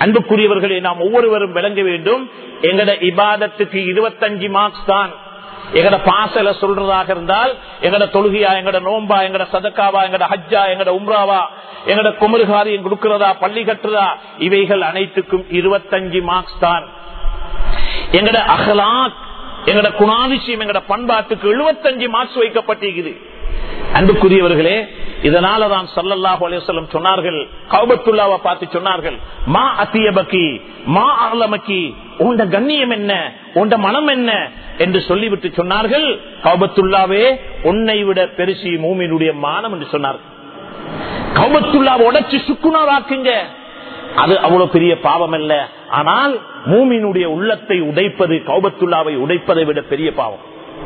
அன்புக்குரியவர்களை நாம் ஒவ்வொருவரும் விளங்க வேண்டும் எங்கட இபாதத்துக்கு இருபத்தஞ்சு மார்க்ஸ் தான் எங்கட பாசல சொல்றதாக இருந்தால் எங்கட தொழுகையா எங்கட நோம்பா எங்கட சதக்காவா எங்கட ஹஜ்ஜா எங்கட உம்ராவா எங்கட குமருகாரியம் கொடுக்கிறதா பள்ளி கட்டுறதா இவைகள் அனைத்துக்கும் இருபத்தஞ்சு மார்க்ஸ் தான் எங்கட அகலாக் எங்கட குணாதிசயம் எங்கட பண்பாட்டுக்கு எழுபத்தஞ்சு மார்க்ஸ் வைக்கப்பட்டிருக்குது அன்புக்குரியவர்களே இதனாலதான் சல்லல்லாஹு அலையம் சொன்னார்கள் கௌபத்துல்லாவை பார்த்து சொன்னார்கள் மா அத்தியபக்கி மா ஆலமக்கி உண்ட கண்ணியம் என்ன உண்ட மனம் என்ன என்று சொல்லிவிட்டு சொன்னார்கள் கௌபத்துல்லாவே உன்னை விட பெருசி மூமினுடைய மானம் என்று சொன்னார்கள் கௌபத்துல்லாவை உடைச்சு சுக்குனராக்குங்க அது அவ்வளவு பெரிய பாவம் அல்ல ஆனால் மூமினுடைய உள்ளத்தை உடைப்பது கௌபத்துல்லாவை உடைப்பதை விட பெரிய பாவம்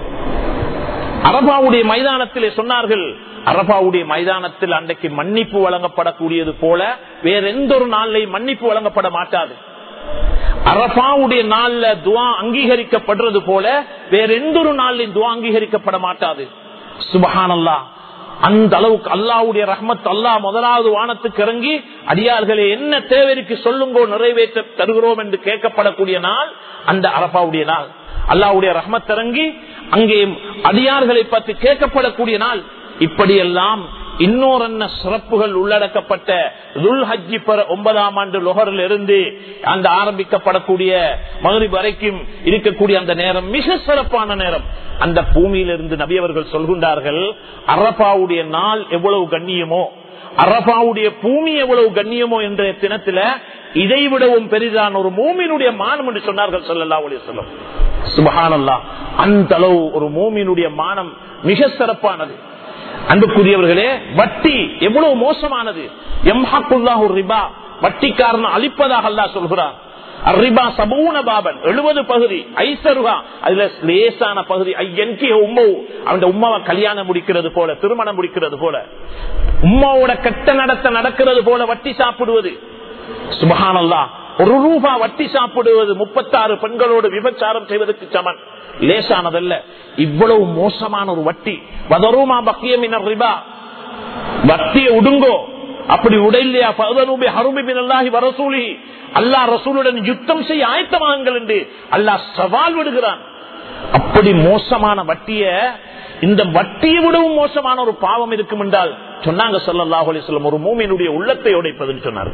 அரபாவுடைய மைதானத்திலே சொன்னார்கள் அரபாவுடைய மைதானத்தில் அன்றைக்கு மன்னிப்பு வழங்கப்படக்கூடியது போல வேற எந்த ஒரு நாளிலையும் மன்னிப்பு வழங்கப்பட மாட்டாது அரபாவுடைய நாள்ல துவா அங்கீகரிக்கப்படுறது போல வேற எந்த ஒரு நாளிலும் துவா அங்கீகரிக்கப்பட மாட்டாது சுபஹானல்லா அந்த அளவுக்கு அல்லாவுடைய ரஹ்மத் அல்லாஹ் முதலாவது வானத்துக்கு இறங்கி அடியார்களே என்ன தேவைக்கு சொல்லுங்கோ நிறைவேற்ற தருகிறோம் என்று கேட்கப்படக்கூடிய நாள் அந்த அரபாவுடைய நாள் அல்லாவுடைய ரஹ்மத் இறங்கி அங்கே அடியார்களை பற்றி கேட்கப்படக்கூடிய நாள் இப்படியெல்லாம் இன்னொரு சிறப்புகள் உள்ளடக்கப்பட்ட துல் ஹஜ்ஜி பெற ஒன்பதாம் ஆண்டு லொஹரில் இருந்து அந்த ஆரம்பிக்கப்படக்கூடிய மகரி வரைக்கும் இருக்கக்கூடிய அந்த நேரம் மிக சிறப்பான நேரம் அந்த பூமியிலிருந்து நபியவர்கள் சொல்கின்றார்கள் அரபாவுடைய நாள் எவ்வளவு கண்ணியமோ அரபாவுடைய பூமி எவ்வளவு கண்ணியமோ என்ற தினத்துல இதை விடவும் பெரிதான ஒரு மூமியினுடைய மானம் என்று சொன்னார்கள் சொல்லல்லா ஒளி சொல்லும் சுபஹானல்லா அந்த அளவு ஒரு மூமியினுடைய மானம் மிக சிறப்பானது அன்புக்குரியவர்களே வட்டி எவ்வளவு மோசமானது எம்ஹாக்குல்லாஹு ரிபா வட்டிக்காரன் அழிப்பதாக அல்லா சொல்கிறார் ரிபா சபூன பாபன் எழுபது பகுதி ஐசருகா அதுல லேசான பகுதி ஐயன்கி உம்மவு அவன் உமாவை கல்யாணம் முடிக்கிறது போல திருமணம் முடிக்கிறது போல உமாவோட கெட்ட நடத்த நடக்கிறது போல வட்டி சாப்பிடுவது சுபஹானல்லா ஒரு ரூபா வட்டி சாப்பிடுவது முப்பத்தாறு பெண்களோடு விபச்சாரம் செய்வதற்கு சமன் லேசானதல்ல இவ்வளவு மோசமான ஒரு வட்டி வதருமா பக்கியம் ரிபா வட்டியை உடுங்கோ அப்படி உடையிலையா பதனூபி ஹருமி பின்னாகி வரசூலி அல்லா ரசூலுடன் யுத்தம் செய்ய ஆயத்தமாகுங்கள் என்று அல்லாஹ் சவால் விடுகிறான் அப்படி மோசமான வட்டிய இந்த வட்டியை விடவும் மோசமான ஒரு பாவம் இருக்கும் என்றால் சொன்னாங்க சொல்லல்லாஹ் அலிஸ்லம் ஒரு மூமியினுடைய உள்ளத்தை உடைப்பதுன்னு சொன்னார்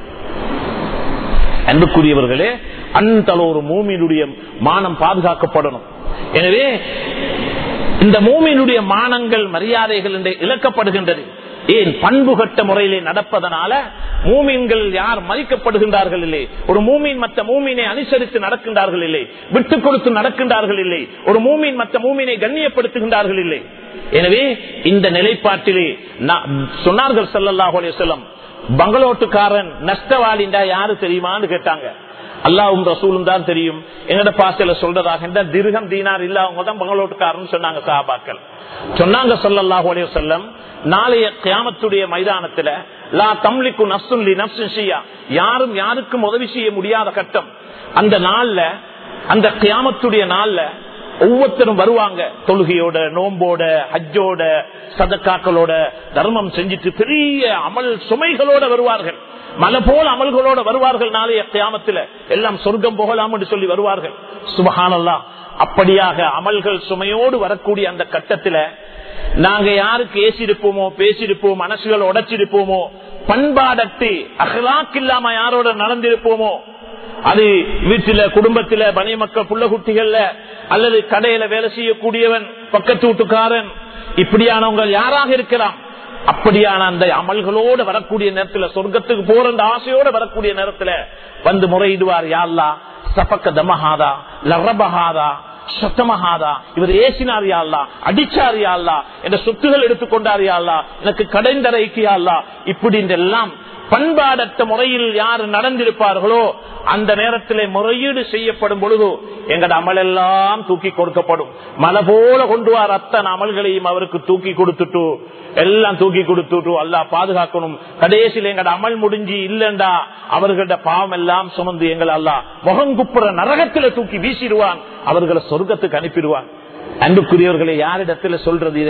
அன்புக்குரியவர்களே அந்த ஒரு மூமியினுடைய மானம் பாதுகாக்கப்படணும் எனவே இந்த மூமியினுடைய மானங்கள் மரியாதைகள் என்று இழக்கப்படுகின்றது ஏன் பண்புகட்ட முறையிலே நடப்பதனால மூமீன்கள் யார் மதிக்கப்படுகின்றார்கள் இல்லை ஒரு மூமீன் மற்ற மூமீனை அனுசரித்து நடக்கின்றார்கள் இல்லை விட்டுக் கொடுத்து நடக்கின்றார்கள் இல்லை ஒரு மூமீன் மற்ற மூமீனை கண்ணியப்படுத்துகின்றார்கள் இல்லை எனவே இந்த நிலைப்பாட்டிலே சொன்னார்கள் சல்லல்லாஹு செல்லம் பங்களோட்டுக்காரன் நஷ்டவாளிண்டா யாரு தெரியுமான்னு கேட்டாங்க அல்லாவும் ரசூலும் தான் தெரியும் எங்கட பாசையில சொல்றதாக திருகம் தீனார் இல்ல அவங்க தான் பங்களோட்டுக்காரன் சொன்னாங்க சாபாக்கள் சொன்னாங்க சொல்லல்லாஹு அலைய செல்லம் நாளைய கியாமத்துடைய மைதானத்துல லா தம்லிக்கு நப்சுல்லி நப்சியா யாரும் யாருக்கும் உதவி செய்ய முடியாத கட்டம் அந்த நாள்ல அந்த கியாமத்துடைய நாள்ல ஒவ்வொருத்தரும் வருவாங்க தொழுகையோட நோம்போட ஹஜ்ஜோட சதக்காக்களோட தர்மம் செஞ்சுட்டு பெரிய அமல் சுமைகளோட வருவார்கள் மலை போல அமல்களோட வருவார்கள் நாளைய கியாமத்துல எல்லாம் சொர்க்கம் போகலாம் என்று சொல்லி வருவார்கள் சுபஹானல்லா அப்படியாக அமல்கள் சுமையோடு வரக்கூடிய அந்த கட்டத்துல நாங்க யாருக்கு ஏசிருப்போமோ பேசிருப்போம் மனசுகள் உடைச்சிருப்போமோ பண்பாடட்டு அகலாக்கு இல்லாம யாரோட நடந்திருப்போமோ அது வீட்டுல குடும்பத்துல பனை மக்கள் புள்ள குட்டிகள்ல அல்லது கடையில வேலை செய்யக்கூடியவன் பக்கத்து வீட்டுக்காரன் இப்படியானவங்க யாராக இருக்கலாம் அப்படியான அந்த அமல்களோடு வரக்கூடிய நேரத்துல சொர்க்கத்துக்கு போற அந்த ஆசையோட வரக்கூடிய நேரத்துல வந்து முறையிடுவார் யாழ்லா சபக்க தமஹாதா லரபஹாதா சத்தமஹாதா இவர் ஏசினார் யாழ்லா அடிச்சார் யாழ்லா என்ற சொத்துகள் எடுத்துக்கொண்டார் யாழ்லா எனக்கு கடைந்தரைக்கு யாழ்லா இப்படி எல்லாம் பண்பாடற்ற முறையில் யார் நடந்திருப்பார்களோ அந்த நேரத்திலே முறையீடு செய்யப்படும் பொழுது எங்கட அமலெல்லாம் தூக்கி கொடுக்கப்படும் மலை போல கொண்டு வர அத்தனை அமல்களையும் அவருக்கு தூக்கி கொடுத்துட்டு எல்லாம் தூக்கி கொடுத்துட்டு அல்லா பாதுகாக்கணும் கடைசியில் எங்கட அமல் முடிஞ்சு இல்லண்டா அவர்களோட பாவம் எல்லாம் சுமந்து எங்களை அல்லா முகங்குப்புற நரகத்துல தூக்கி வீசிடுவான் அவர்களை சொர்க்கத்துக்கு அனுப்பிடுவான் அன்புக்குரியவர்களை யாரிடத்துல சொல்றது இத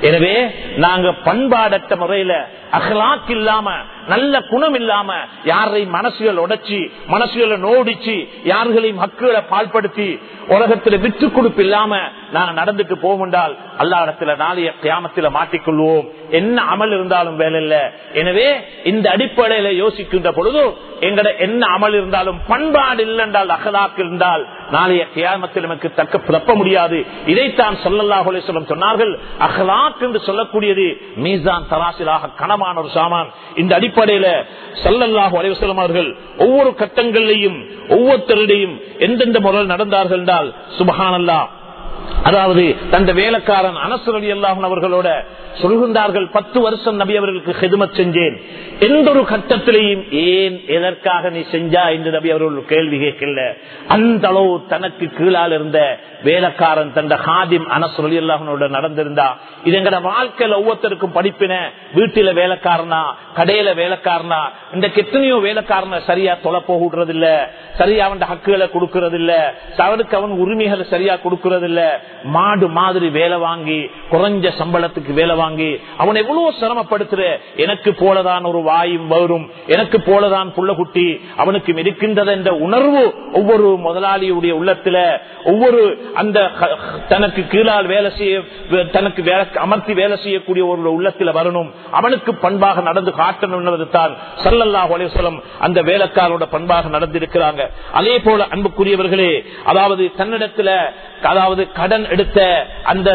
எனவே நாங்க பண்பாடற்ற முறையில அகலாக் இல்லாம நல்ல குணம் இல்லாம யாரையும் மனசுகள் உடைச்சி மனசுகளை நோடிச்சு யார்களையும் மக்களை பால்படுத்தி உலகத்துல விட்டு கொடுப்பு இல்லாம நாங்க நடந்துட்டு போகுண்டால் அல்லா இடத்துல நாளைய கியாமத்தில மாட்டிக்கொள்வோம் என்ன அமல் இருந்தாலும் வேலை இல்ல எனவே இந்த அடிப்படையில யோசிக்கின்ற பொழுது எங்கட என்ன அமல் இருந்தாலும் பண்பாடு இல்லை என்றால் அகலாக்கு இருந்தால் நாளைய கியாமத்தில் நமக்கு தக்க தப்ப முடியாது இதைத்தான் சொல்லல்லாஹ் சொல்லம் சொன்னார்கள் அகலாக் என்று சொல்லக்கூடியது மீசான் தராசிலாக கனமான ஒரு சாமான் இந்த அடிப்படையில சல்லல்லாஹு அலைவசலம் அவர்கள் ஒவ்வொரு கட்டங்களிலையும் ஒவ்வொருத்தருடையும் எந்தெந்த முறையில் நடந்தார்கள் என்றால் சுபஹானல்லா அதாவது தந்த வேலைக்காரன் அனசர் அலி அல்லாஹன் அவர்களோட சொல்கின்றார்கள் பத்து வருஷம் நபி அவர்களுக்கு ஹெதுமத் செஞ்சேன் எந்த ஒரு கட்டத்திலையும் ஏன் எதற்காக நீ செஞ்சா என்று நபி அவர்கள் கேள்வி கேட்கல அந்த அளவு தனக்கு கீழால் இருந்த வேலைக்காரன் தந்த ஹாதிம் அனசர் அலி அல்லாஹனோட நடந்திருந்தா இது எங்கட வாழ்க்கையில ஒவ்வொருத்தருக்கும் படிப்பின வீட்டில வேலைக்காரனா கடையில வேலைக்காரனா இந்த எத்தனையோ வேலைக்காரன சரியா தொலை போகுறது இல்ல சரியா அவன் ஹக்குகளை கொடுக்கறது இல்ல அவனுக்கு அவன் உரிமைகளை சரியா கொடுக்கறது இல்ல மாடு மாதிரி வேலை வாங்கி குறைஞ்ச சம்பளத்துக்கு வேலை வாங்கி அவன் எவ்வளவு சிரமப்படுத்துற எனக்கு போலதான் ஒரு வாயும் வரும் எனக்கு போலதான் புள்ளகுட்டி அவனுக்கு இருக்கின்றது என்ற உணர்வு ஒவ்வொரு முதலாளியுடைய உள்ளத்துல ஒவ்வொரு அந்த தனக்கு கீழால் வேலை செய்ய தனக்கு அமர்த்தி வேலை செய்யக்கூடிய ஒரு உள்ளத்துல வரணும் அவனுக்கு பண்பாக நடந்து காட்டணும் என்பதுதான் சல்லல்லா ஒலேசலம் அந்த வேலைக்காரோட பண்பாக நடந்திருக்கிறாங்க அதே போல அன்புக்குரியவர்களே அதாவது தன்னிடத்துல அதாவது கடன் எடுத்த அந்த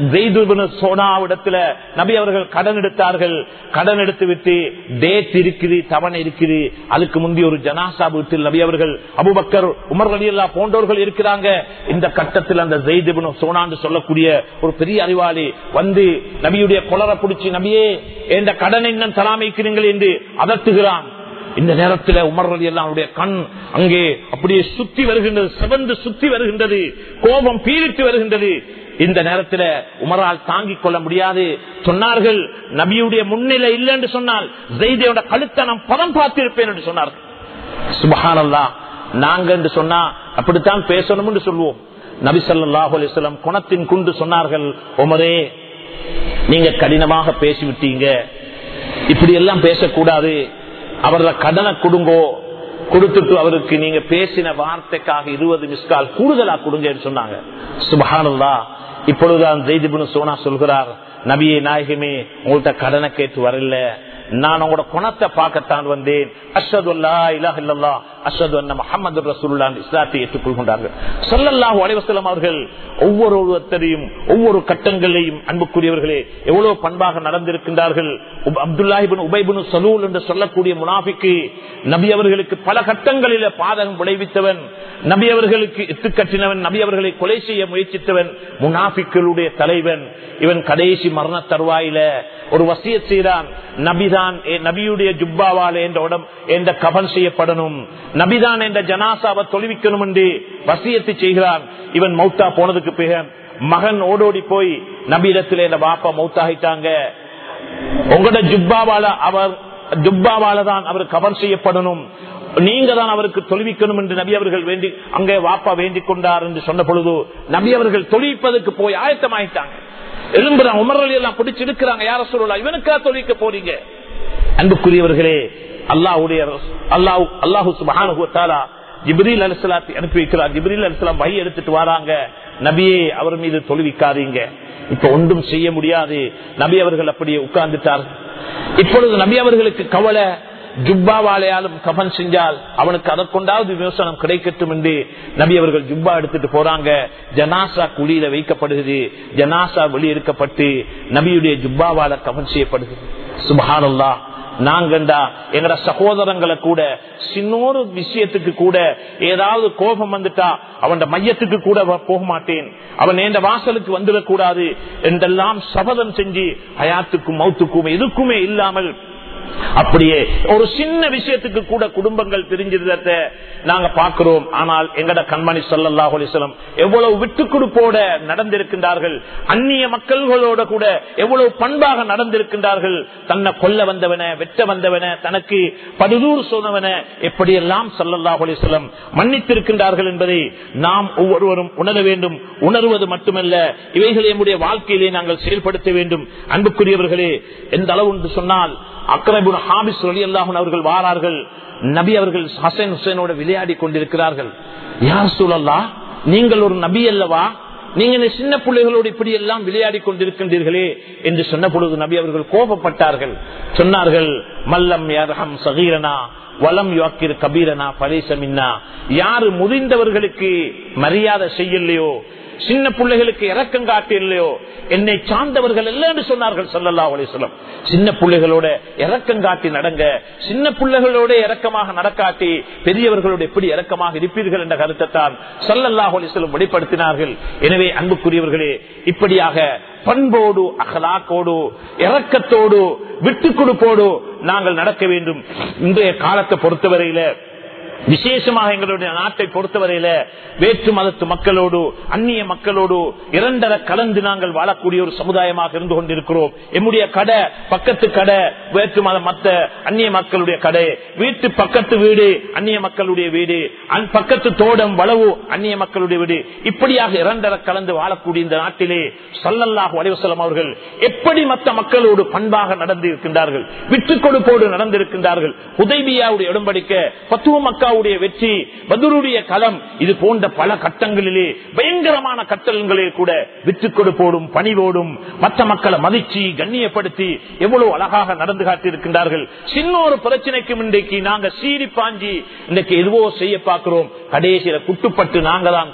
சோனாவிடத்துல நபி அவர்கள் கடன் எடுத்தார்கள் கடன் எடுத்து விட்டு டேட் இருக்குது தவணை இருக்குது அதுக்கு முந்தைய ஒரு ஜனாசா வீட்டில் நபி அவர்கள் அபுபக்கர் உமர் அலி அல்லா போன்றவர்கள் இருக்கிறாங்க இந்த கட்டத்தில் அந்த ஜெய்திபுன் சோனான்னு சொல்லக்கூடிய ஒரு பெரிய அறிவாளி வந்து நபியுடைய குளர பிடிச்சி நபியே என்ற கடனை இன்னும் தலாமைக்கிறீர்கள் என்று அதட்டுகிறான் இந்த நேரத்தில் உமர் அலி அல்லாவுடைய கண் அங்கே அப்படியே சுத்தி வருகின்றது சிவந்து சுத்தி வருகின்றது கோபம் பீரிட்டு வருகின்றது இந்த நேரத்தில் உமரால் தாங்கிக் கொள்ள முடியாது சொன்னார்கள் நபியுடைய முன்னிலை இல்லை என்று சொன்னால் ஜெய்தியோட கழுத்தை நான் பதம் பார்த்திருப்பேன் என்று சொன்னார்கள் சுபஹானல்லா நாங்க என்று சொன்னா அப்படித்தான் பேசணும் என்று சொல்லுவோம் நபி சொல்லாஹு அலிஸ்லாம் குணத்தின் குண்டு சொன்னார்கள் உமரே நீங்க கடினமாக பேசிவிட்டீங்க இப்படி எல்லாம் பேசக்கூடாது அவரோட கடனை கொடுங்கோ கொடுத்துட்டு அவருக்கு நீங்க பேசின வார்த்தைக்காக இருபது மிஸ்கால் கூடுதலா கொடுங்க சொன்னாங்க சுபஹானல்லா இப்பொழுதுதான் ஜெய்திபுன் சோனா சொல்கிறார் நபியே நாயகமே உங்கள்கிட்ட கடனை கேட்டு வரல நான் உங்களோட குணத்தை பார்க்கத்தான் வந்தேன் அஷது அல்லா இலா இல்லல்லா அஷது அண்ண முகமது ரசூல்லா இஸ்லாத்தை ஏற்றுக்கொள்கின்றார்கள் சொல்லல்லாஹு அலைவசலம் அவர்கள் ஒவ்வொரு ஒருத்தரையும் ஒவ்வொரு கட்டங்களையும் அன்புக்குரியவர்களே எவ்வளவு பண்பாக நடந்திருக்கின்றார்கள் அப்துல்லாஹிபின் உபைபின் சலூல் என்று சொல்லக்கூடிய முனாஃபிக்கு நபி அவர்களுக்கு பல கட்டங்களில பாதகம் விளைவித்தவன் நபி அவர்களுக்கு எத்துக்கட்டினவன் நபி அவர்களை கொலை செய்ய முயற்சித்தவன் முனாஃபிக்களுடைய தலைவன் இவன் கடைசி மரண தருவாயில ஒரு வசிய செய்தான் நபிதான் நபியுடைய ஜுப்பாவால் என்ற உடம் என்ற கபன் செய்யப்படணும் நபிதான் என்ற ஜனாசாவை தொழுவிக்கணும் என்று வசியத்தை செய்கிறான் இவன் மௌத்தா போனதுக்கு பிக மகன் ஓடோடி போய் நபியிடத்தில் இந்த பாப்பா மௌத்தாகிட்டாங்க உங்களோட ஜுப்பாவால அவர் ஜுப்பாவால தான் அவர் கபன் செய்யப்படணும் நீங்க தான் அவருக்கு தொழுவிக்கணும் என்று நபி அவர்கள் வேண்டி அங்கே வாப்பா வேண்டிக் கொண்டார் என்று சொன்ன பொழுது நபி அவர்கள் தொழிப்பதற்கு போய் ஆயத்தமாயிட்டாங்க எலும்புறாங்க உமரல் எல்லாம் பிடிச்சு எடுக்கிறாங்க யார சொல்லலாம் இவனுக்கா தொழிக்க போறீங்க அன்புக்குரியவர்களே அல்லாஹுடைய அல்லாஹு அல்லாஹு சுபானுத்தாலா ஜிப்ரீல் அலிஸ்லாத்தை அனுப்பி வைக்கிறார் ஜிப்ரீல் அலிஸ்லாம் வகை எடுத்துட்டு வராங்க நபியே அவர் மீது தொழுவிக்காதீங்க இப்ப ஒன்றும் செய்ய முடியாது நபி அவர்கள் அப்படியே உட்கார்ந்துட்டார் இப்பொழுது நபி அவர்களுக்கு கவலை ஜுப்பாவாலையாலும் கபன் செஞ்சால் அவனுக்கு அதை கொண்டாவது விமர்சனம் கிடைக்கட்டும் என்று நபி அவர்கள் ஜுப்பா எடுத்துட்டு போறாங்க ஜனாசா குழியில வைக்கப்படுகிறது ஜனாசா வெளியெடுக்கப்பட்டு நபியுடைய ஜுப்பாவால கபன் செய்யப்படுகிறது சுபஹானல்லா நாங்கண்டா எங்கட சகோதரங்களை கூட சின்னொரு விஷயத்துக்கு கூட ஏதாவது கோபம் வந்துட்டா அவன் மையத்துக்கு கூட போக மாட்டேன் அவன் எந்த வாசலுக்கு வந்துடக்கூடாது என்றெல்லாம் சபதம் செஞ்சு ஹயாத்துக்கும் மௌத்துக்கும் எதுக்குமே இல்லாமல் அப்படியே ஒரு சின்ன விஷயத்துக்கு கூட குடும்பங்கள் பிரிஞ்சிருந்தத நாங்க பார்க்கிறோம் ஆனால் எங்கட கண்மணி சல்லல்லாஹு அலிஸ்லம் எவ்வளவு விட்டு கொடுப்போட நடந்திருக்கின்றார்கள் அந்நிய மக்கள்களோட கூட எவ்வளவு பண்பாக நடந்திருக்கின்றார்கள் தன்னை கொல்ல வந்தவன வெட்ட வந்தவன தனக்கு படுதூர் சொன்னவன எப்படியெல்லாம் சல்லல்லாஹு அலிஸ்லம் மன்னித்திருக்கின்றார்கள் என்பதை நாம் ஒவ்வொருவரும் உணர வேண்டும் உணர்வது மட்டுமல்ல இவைகளை நம்முடைய வாழ்க்கையிலே நாங்கள் செயல்படுத்த வேண்டும் அன்புக்குரியவர்களே எந்த அளவு என்று சொன்னால் அக்ரபுன் ஹாபிஸ் அலி அல்லாஹன் அவர்கள் வாரார்கள் நபி அவர்கள் ஹசன் ஹுசேனோட விளையாடி கொண்டிருக்கிறார்கள் யார் சூழல்லா நீங்கள் ஒரு நபி அல்லவா நீங்க இந்த சின்ன பிள்ளைகளோடு இப்படி எல்லாம் விளையாடி கொண்டிருக்கின்றீர்களே என்று சொன்ன பொழுது நபி அவர்கள் கோபப்பட்டார்கள் சொன்னார்கள் மல்லம் யர்ஹம் சகீரனா வலம் யோக்கிர் கபீரனா பரேசமின்னா யாரு முதிர்ந்தவர்களுக்கு மரியாதை செய்யலையோ சின்ன பிள்ளைகளுக்கு இறக்கம் காட்டலையோ என்னை சார்ந்தவர்கள் அல்ல என்று சொன்னார்கள் சல்லல்லா அலிஸ்லம் சின்ன பிள்ளைகளோட இறக்கம் காட்டி நடங்க சின்ன பிள்ளைகளோட இறக்கமாக நடக்காட்டி பெரியவர்களோட எப்படி இறக்கமாக இருப்பீர்கள் என்ற கருத்தை தான் சல்லல்லாஹ் அலிஸ்லம் வெளிப்படுத்தினார்கள் எனவே அன்புக்குரியவர்களே இப்படியாக பண்போடு அகலாக்கோடு இறக்கத்தோடு விட்டுக் கொடுப்போடு நாங்கள் நடக்க வேண்டும் இன்றைய காலத்தை பொறுத்தவரையில விசேஷமாக எங்களுடைய நாட்டை பொறுத்தவரையில வேற்று மதத்து மக்களோடு அந்நிய மக்களோடு இரண்டர கலந்து நாங்கள் வாழக்கூடிய ஒரு சமுதாயமாக இருந்து கொண்டிருக்கிறோம் எம்முடைய கடை பக்கத்து கடை வேற்று மத மத்த அந்நிய மக்களுடைய கடை வீட்டு பக்கத்து வீடு அந்நிய மக்களுடைய வீடு பக்கத்து தோட்டம் வளவு அந்நிய மக்களுடைய வீடு இப்படியாக இரண்டர கலந்து வாழக்கூடிய இந்த நாட்டிலே சல்லல்லாஹு அலைவசலம் அவர்கள் எப்படி மற்ற மக்களோடு பண்பாக நடந்து இருக்கின்றார்கள் விட்டுக் கொடுப்போடு நடந்திருக்கின்றார்கள் உதவியாவுடைய உடம்படிக்க பத்துவ மக்காவுடைய வெற்றி பதுருடைய களம் இது போன்ற பல கட்டங்களிலே பயங்கரமான கட்டங்களில் கூட விட்டுக் கொடுப்போடும் பணிவோடும் மற்ற மக்களை மதிச்சு கண்ணியப்படுத்தி எவ்வளவு அழகாக நடந்து காட்டியிருக்கின்றார்கள் சின்ன ஒரு பிரச்சனைக்கும் இன்றைக்கு நாங்க சீறி பாஞ்சி இன்றைக்கு எதுவோ செய்ய பார்க்கிறோம் கடைசியில குட்டுப்பட்டு நாங்க தான்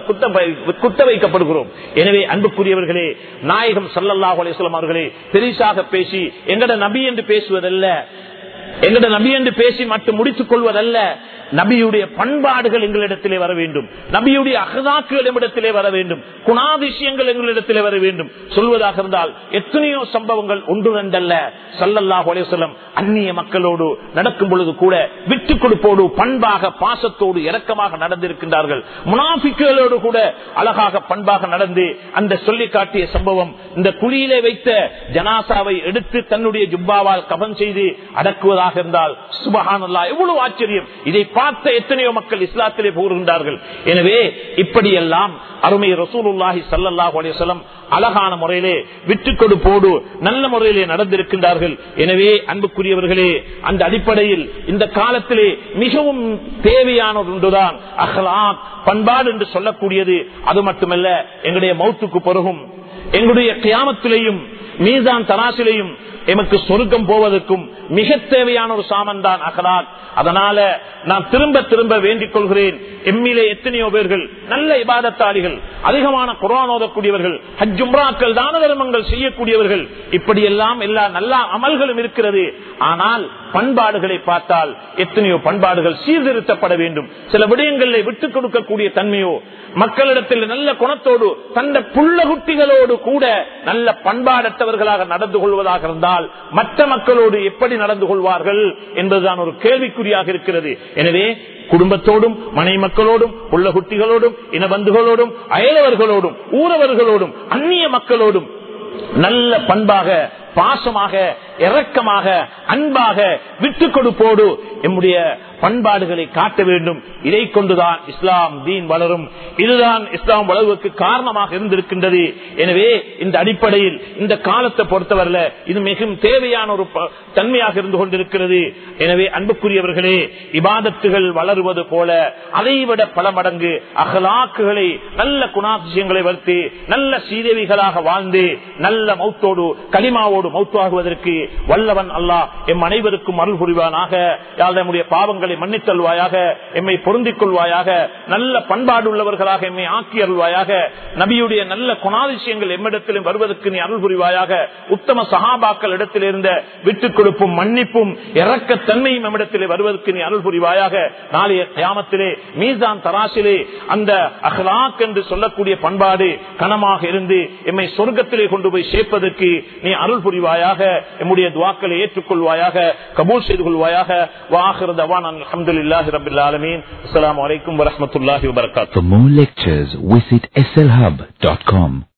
குத்த வைக்கப்படுகிறோம் எனவே அன்புக்குரியவர்களே நாயகம் சல்லல்லாஹ் அலிஸ்லாம் அவர்களே பெரிசாக பேசி எங்கட நபி என்று பேசுவதல்ல எங்கட நபி என்று பேசி மட்டும் முடித்துக் கொள்வதல்ல நபியுடைய பண்பாடுகள் எங்களிடத்திலே வர வேண்டும் நபியுடைய அகதாக்குகள் எங்களிடத்திலே வர வேண்டும் குணாதிசயங்கள் எங்களிடத்திலே வர வேண்டும் சொல்வதாக இருந்தால் எத்தனையோ சம்பவங்கள் ஒன்று ரெண்டல்ல சல்லல்லாஹ் அலேசல்லம் அந்நிய மக்களோடு நடக்கும் பொழுது கூட விட்டுக் கொடுப்போடு பண்பாக பாசத்தோடு இரக்கமாக நடந்திருக்கின்றார்கள் முனாபிக்குகளோடு கூட அழகாக பண்பாக நடந்து அந்த சொல்லி காட்டிய சம்பவம் இந்த குழியிலே வைத்த ஜனாசாவை எடுத்து தன்னுடைய ஜுப்பாவால் கபன் செய்து அடக்குவதாக இருந்தால் சுபஹானல்லா எவ்வளவு ஆச்சரியம் இதை பார்த்த எத்தனையோ மக்கள் இஸ்லாத்திலே போகின்றார்கள் எனவே இப்படியெல்லாம் அருமை ரசூலுல்லாஹி சல்லாஹூ அலிசல்லம் அழகான முறையிலே விட்டுக் கொடுப்போடு நல்ல முறையிலே நடந்திருக்கின்றார்கள் எனவே அன்புக்குரியவர்களே அந்த அடிப்படையில் இந்த காலத்திலே மிகவும் தேவையான ஒன்றுதான் அஹ்லாக் பண்பாடு என்று சொல்லக்கூடியது அது மட்டுமல்ல எங்களுடைய மௌத்துக்கு பிறகும் எங்களுடைய கியாமத்திலேயும் மீதான் தராசிலையும் எமக்கு சொருக்கம் போவதற்கும் மிக தேவையான ஒரு சாமன் தான் அகலாக் அதனால நான் திரும்ப திரும்ப வேண்டிக் கொள்கிறேன் எம்மிலே எத்தனையோ பேர்கள் நல்ல இபாதத்தாளிகள் அதிகமான குரான் ஓதக்கூடியவர்கள் ஹஜ்ஜும்ராக்கள் தான தர்மங்கள் செய்யக்கூடியவர்கள் இப்படியெல்லாம் எல்லா நல்ல அமல்களும் இருக்கிறது ஆனால் பண்பாடுகளை பார்த்தால் எத்தனையோ பண்பாடுகள் சீர்திருத்தப்பட வேண்டும் சில விடயங்களை விட்டுக் கொடுக்கக்கூடிய தன்மையோ மக்களிடத்தில் நல்ல குணத்தோடு தந்த புள்ள குட்டிகளோடு கூட நல்ல பண்பாடற்றவர்களாக நடந்து கொள்வதாக இருந்தால் மற்ற மக்களோடு எப்படி நடந்து கொள்வார்கள் என்பதுதான் ஒரு கேள்விக்குறியாக இருக்கிறது எனவே குடும்பத்தோடும் மனை மக்களோடும் உள்ள குட்டிகளோடும் இனபந்துகளோடும் அயலவர்களோடும் ஊரவர்களோடும் அந்நிய மக்களோடும் நல்ல பண்பாக பாசமாக இரக்கமாக அன்பாக விட்டுக் கொடுப்போடு எம்முடைய பண்பாடுகளை காட்ட வேண்டும் இதை கொண்டுதான் இஸ்லாம் தீன் வளரும் இதுதான் இஸ்லாம் வளர்வுக்கு காரணமாக இருந்திருக்கின்றது எனவே இந்த அடிப்படையில் இந்த காலத்தை பொறுத்தவரையில இது மிகவும் தேவையான ஒரு தன்மையாக இருந்து கொண்டிருக்கிறது எனவே அன்புக்குரியவர்களே இபாதத்துகள் வளருவது போல அதைவிட பல மடங்கு அகலாக்குகளை நல்ல குணாதிசயங்களை வளர்த்து நல்ல சீதேவிகளாக வாழ்ந்து நல்ல மௌத்தோடு களிமாவோடு மௌத்தாகுவதற்கு வல்லவன் அல்லாஹ் எம் அனைவருக்கும் அருள் புரிவானாக நம்முடைய பாவங்களை மன்னித்தல்வாயாக எம்மை பொருந்திக் கொள்வாயாக நல்ல பண்பாடு உள்ளவர்களாக எம்மை ஆக்கி அருள்வாயாக நபியுடைய நல்ல குணாதிசயங்கள் எம்மிடத்திலும் வருவதற்கு நீ அருள் புரிவாயாக உத்தம சகாபாக்கள் இடத்தில் இருந்த விட்டுக் கொடுப்பும் மன்னிப்பும் இறக்க தன்மையும் நம்மிடத்திலே வருவதற்கு நீ அருள் புரிவாயாக நாளைய கியாமத்திலே மீசான் தராசிலே அந்த அஹ்லாக் என்று சொல்லக்கூடிய பண்பாடு கனமாக இருந்து எம்மை சொர்க்கத்திலே கொண்டு போய் சேர்ப்பதற்கு நீ அருள் புரிவாயாக எம்முடைய நம்முடைய துவாக்களை ஏற்றுக்கொள்வாயாக கபூல் செய்து கொள்வாயாக வாஹிர் தவான் அல்ஹம்துலில்லாஹி ரபில் ஆலமீன் அஸ்ஸலாமு அலைக்கும் வரஹ்மத்துல்லாஹி வபரகாத்துஹு For more lectures, visit slhub.com.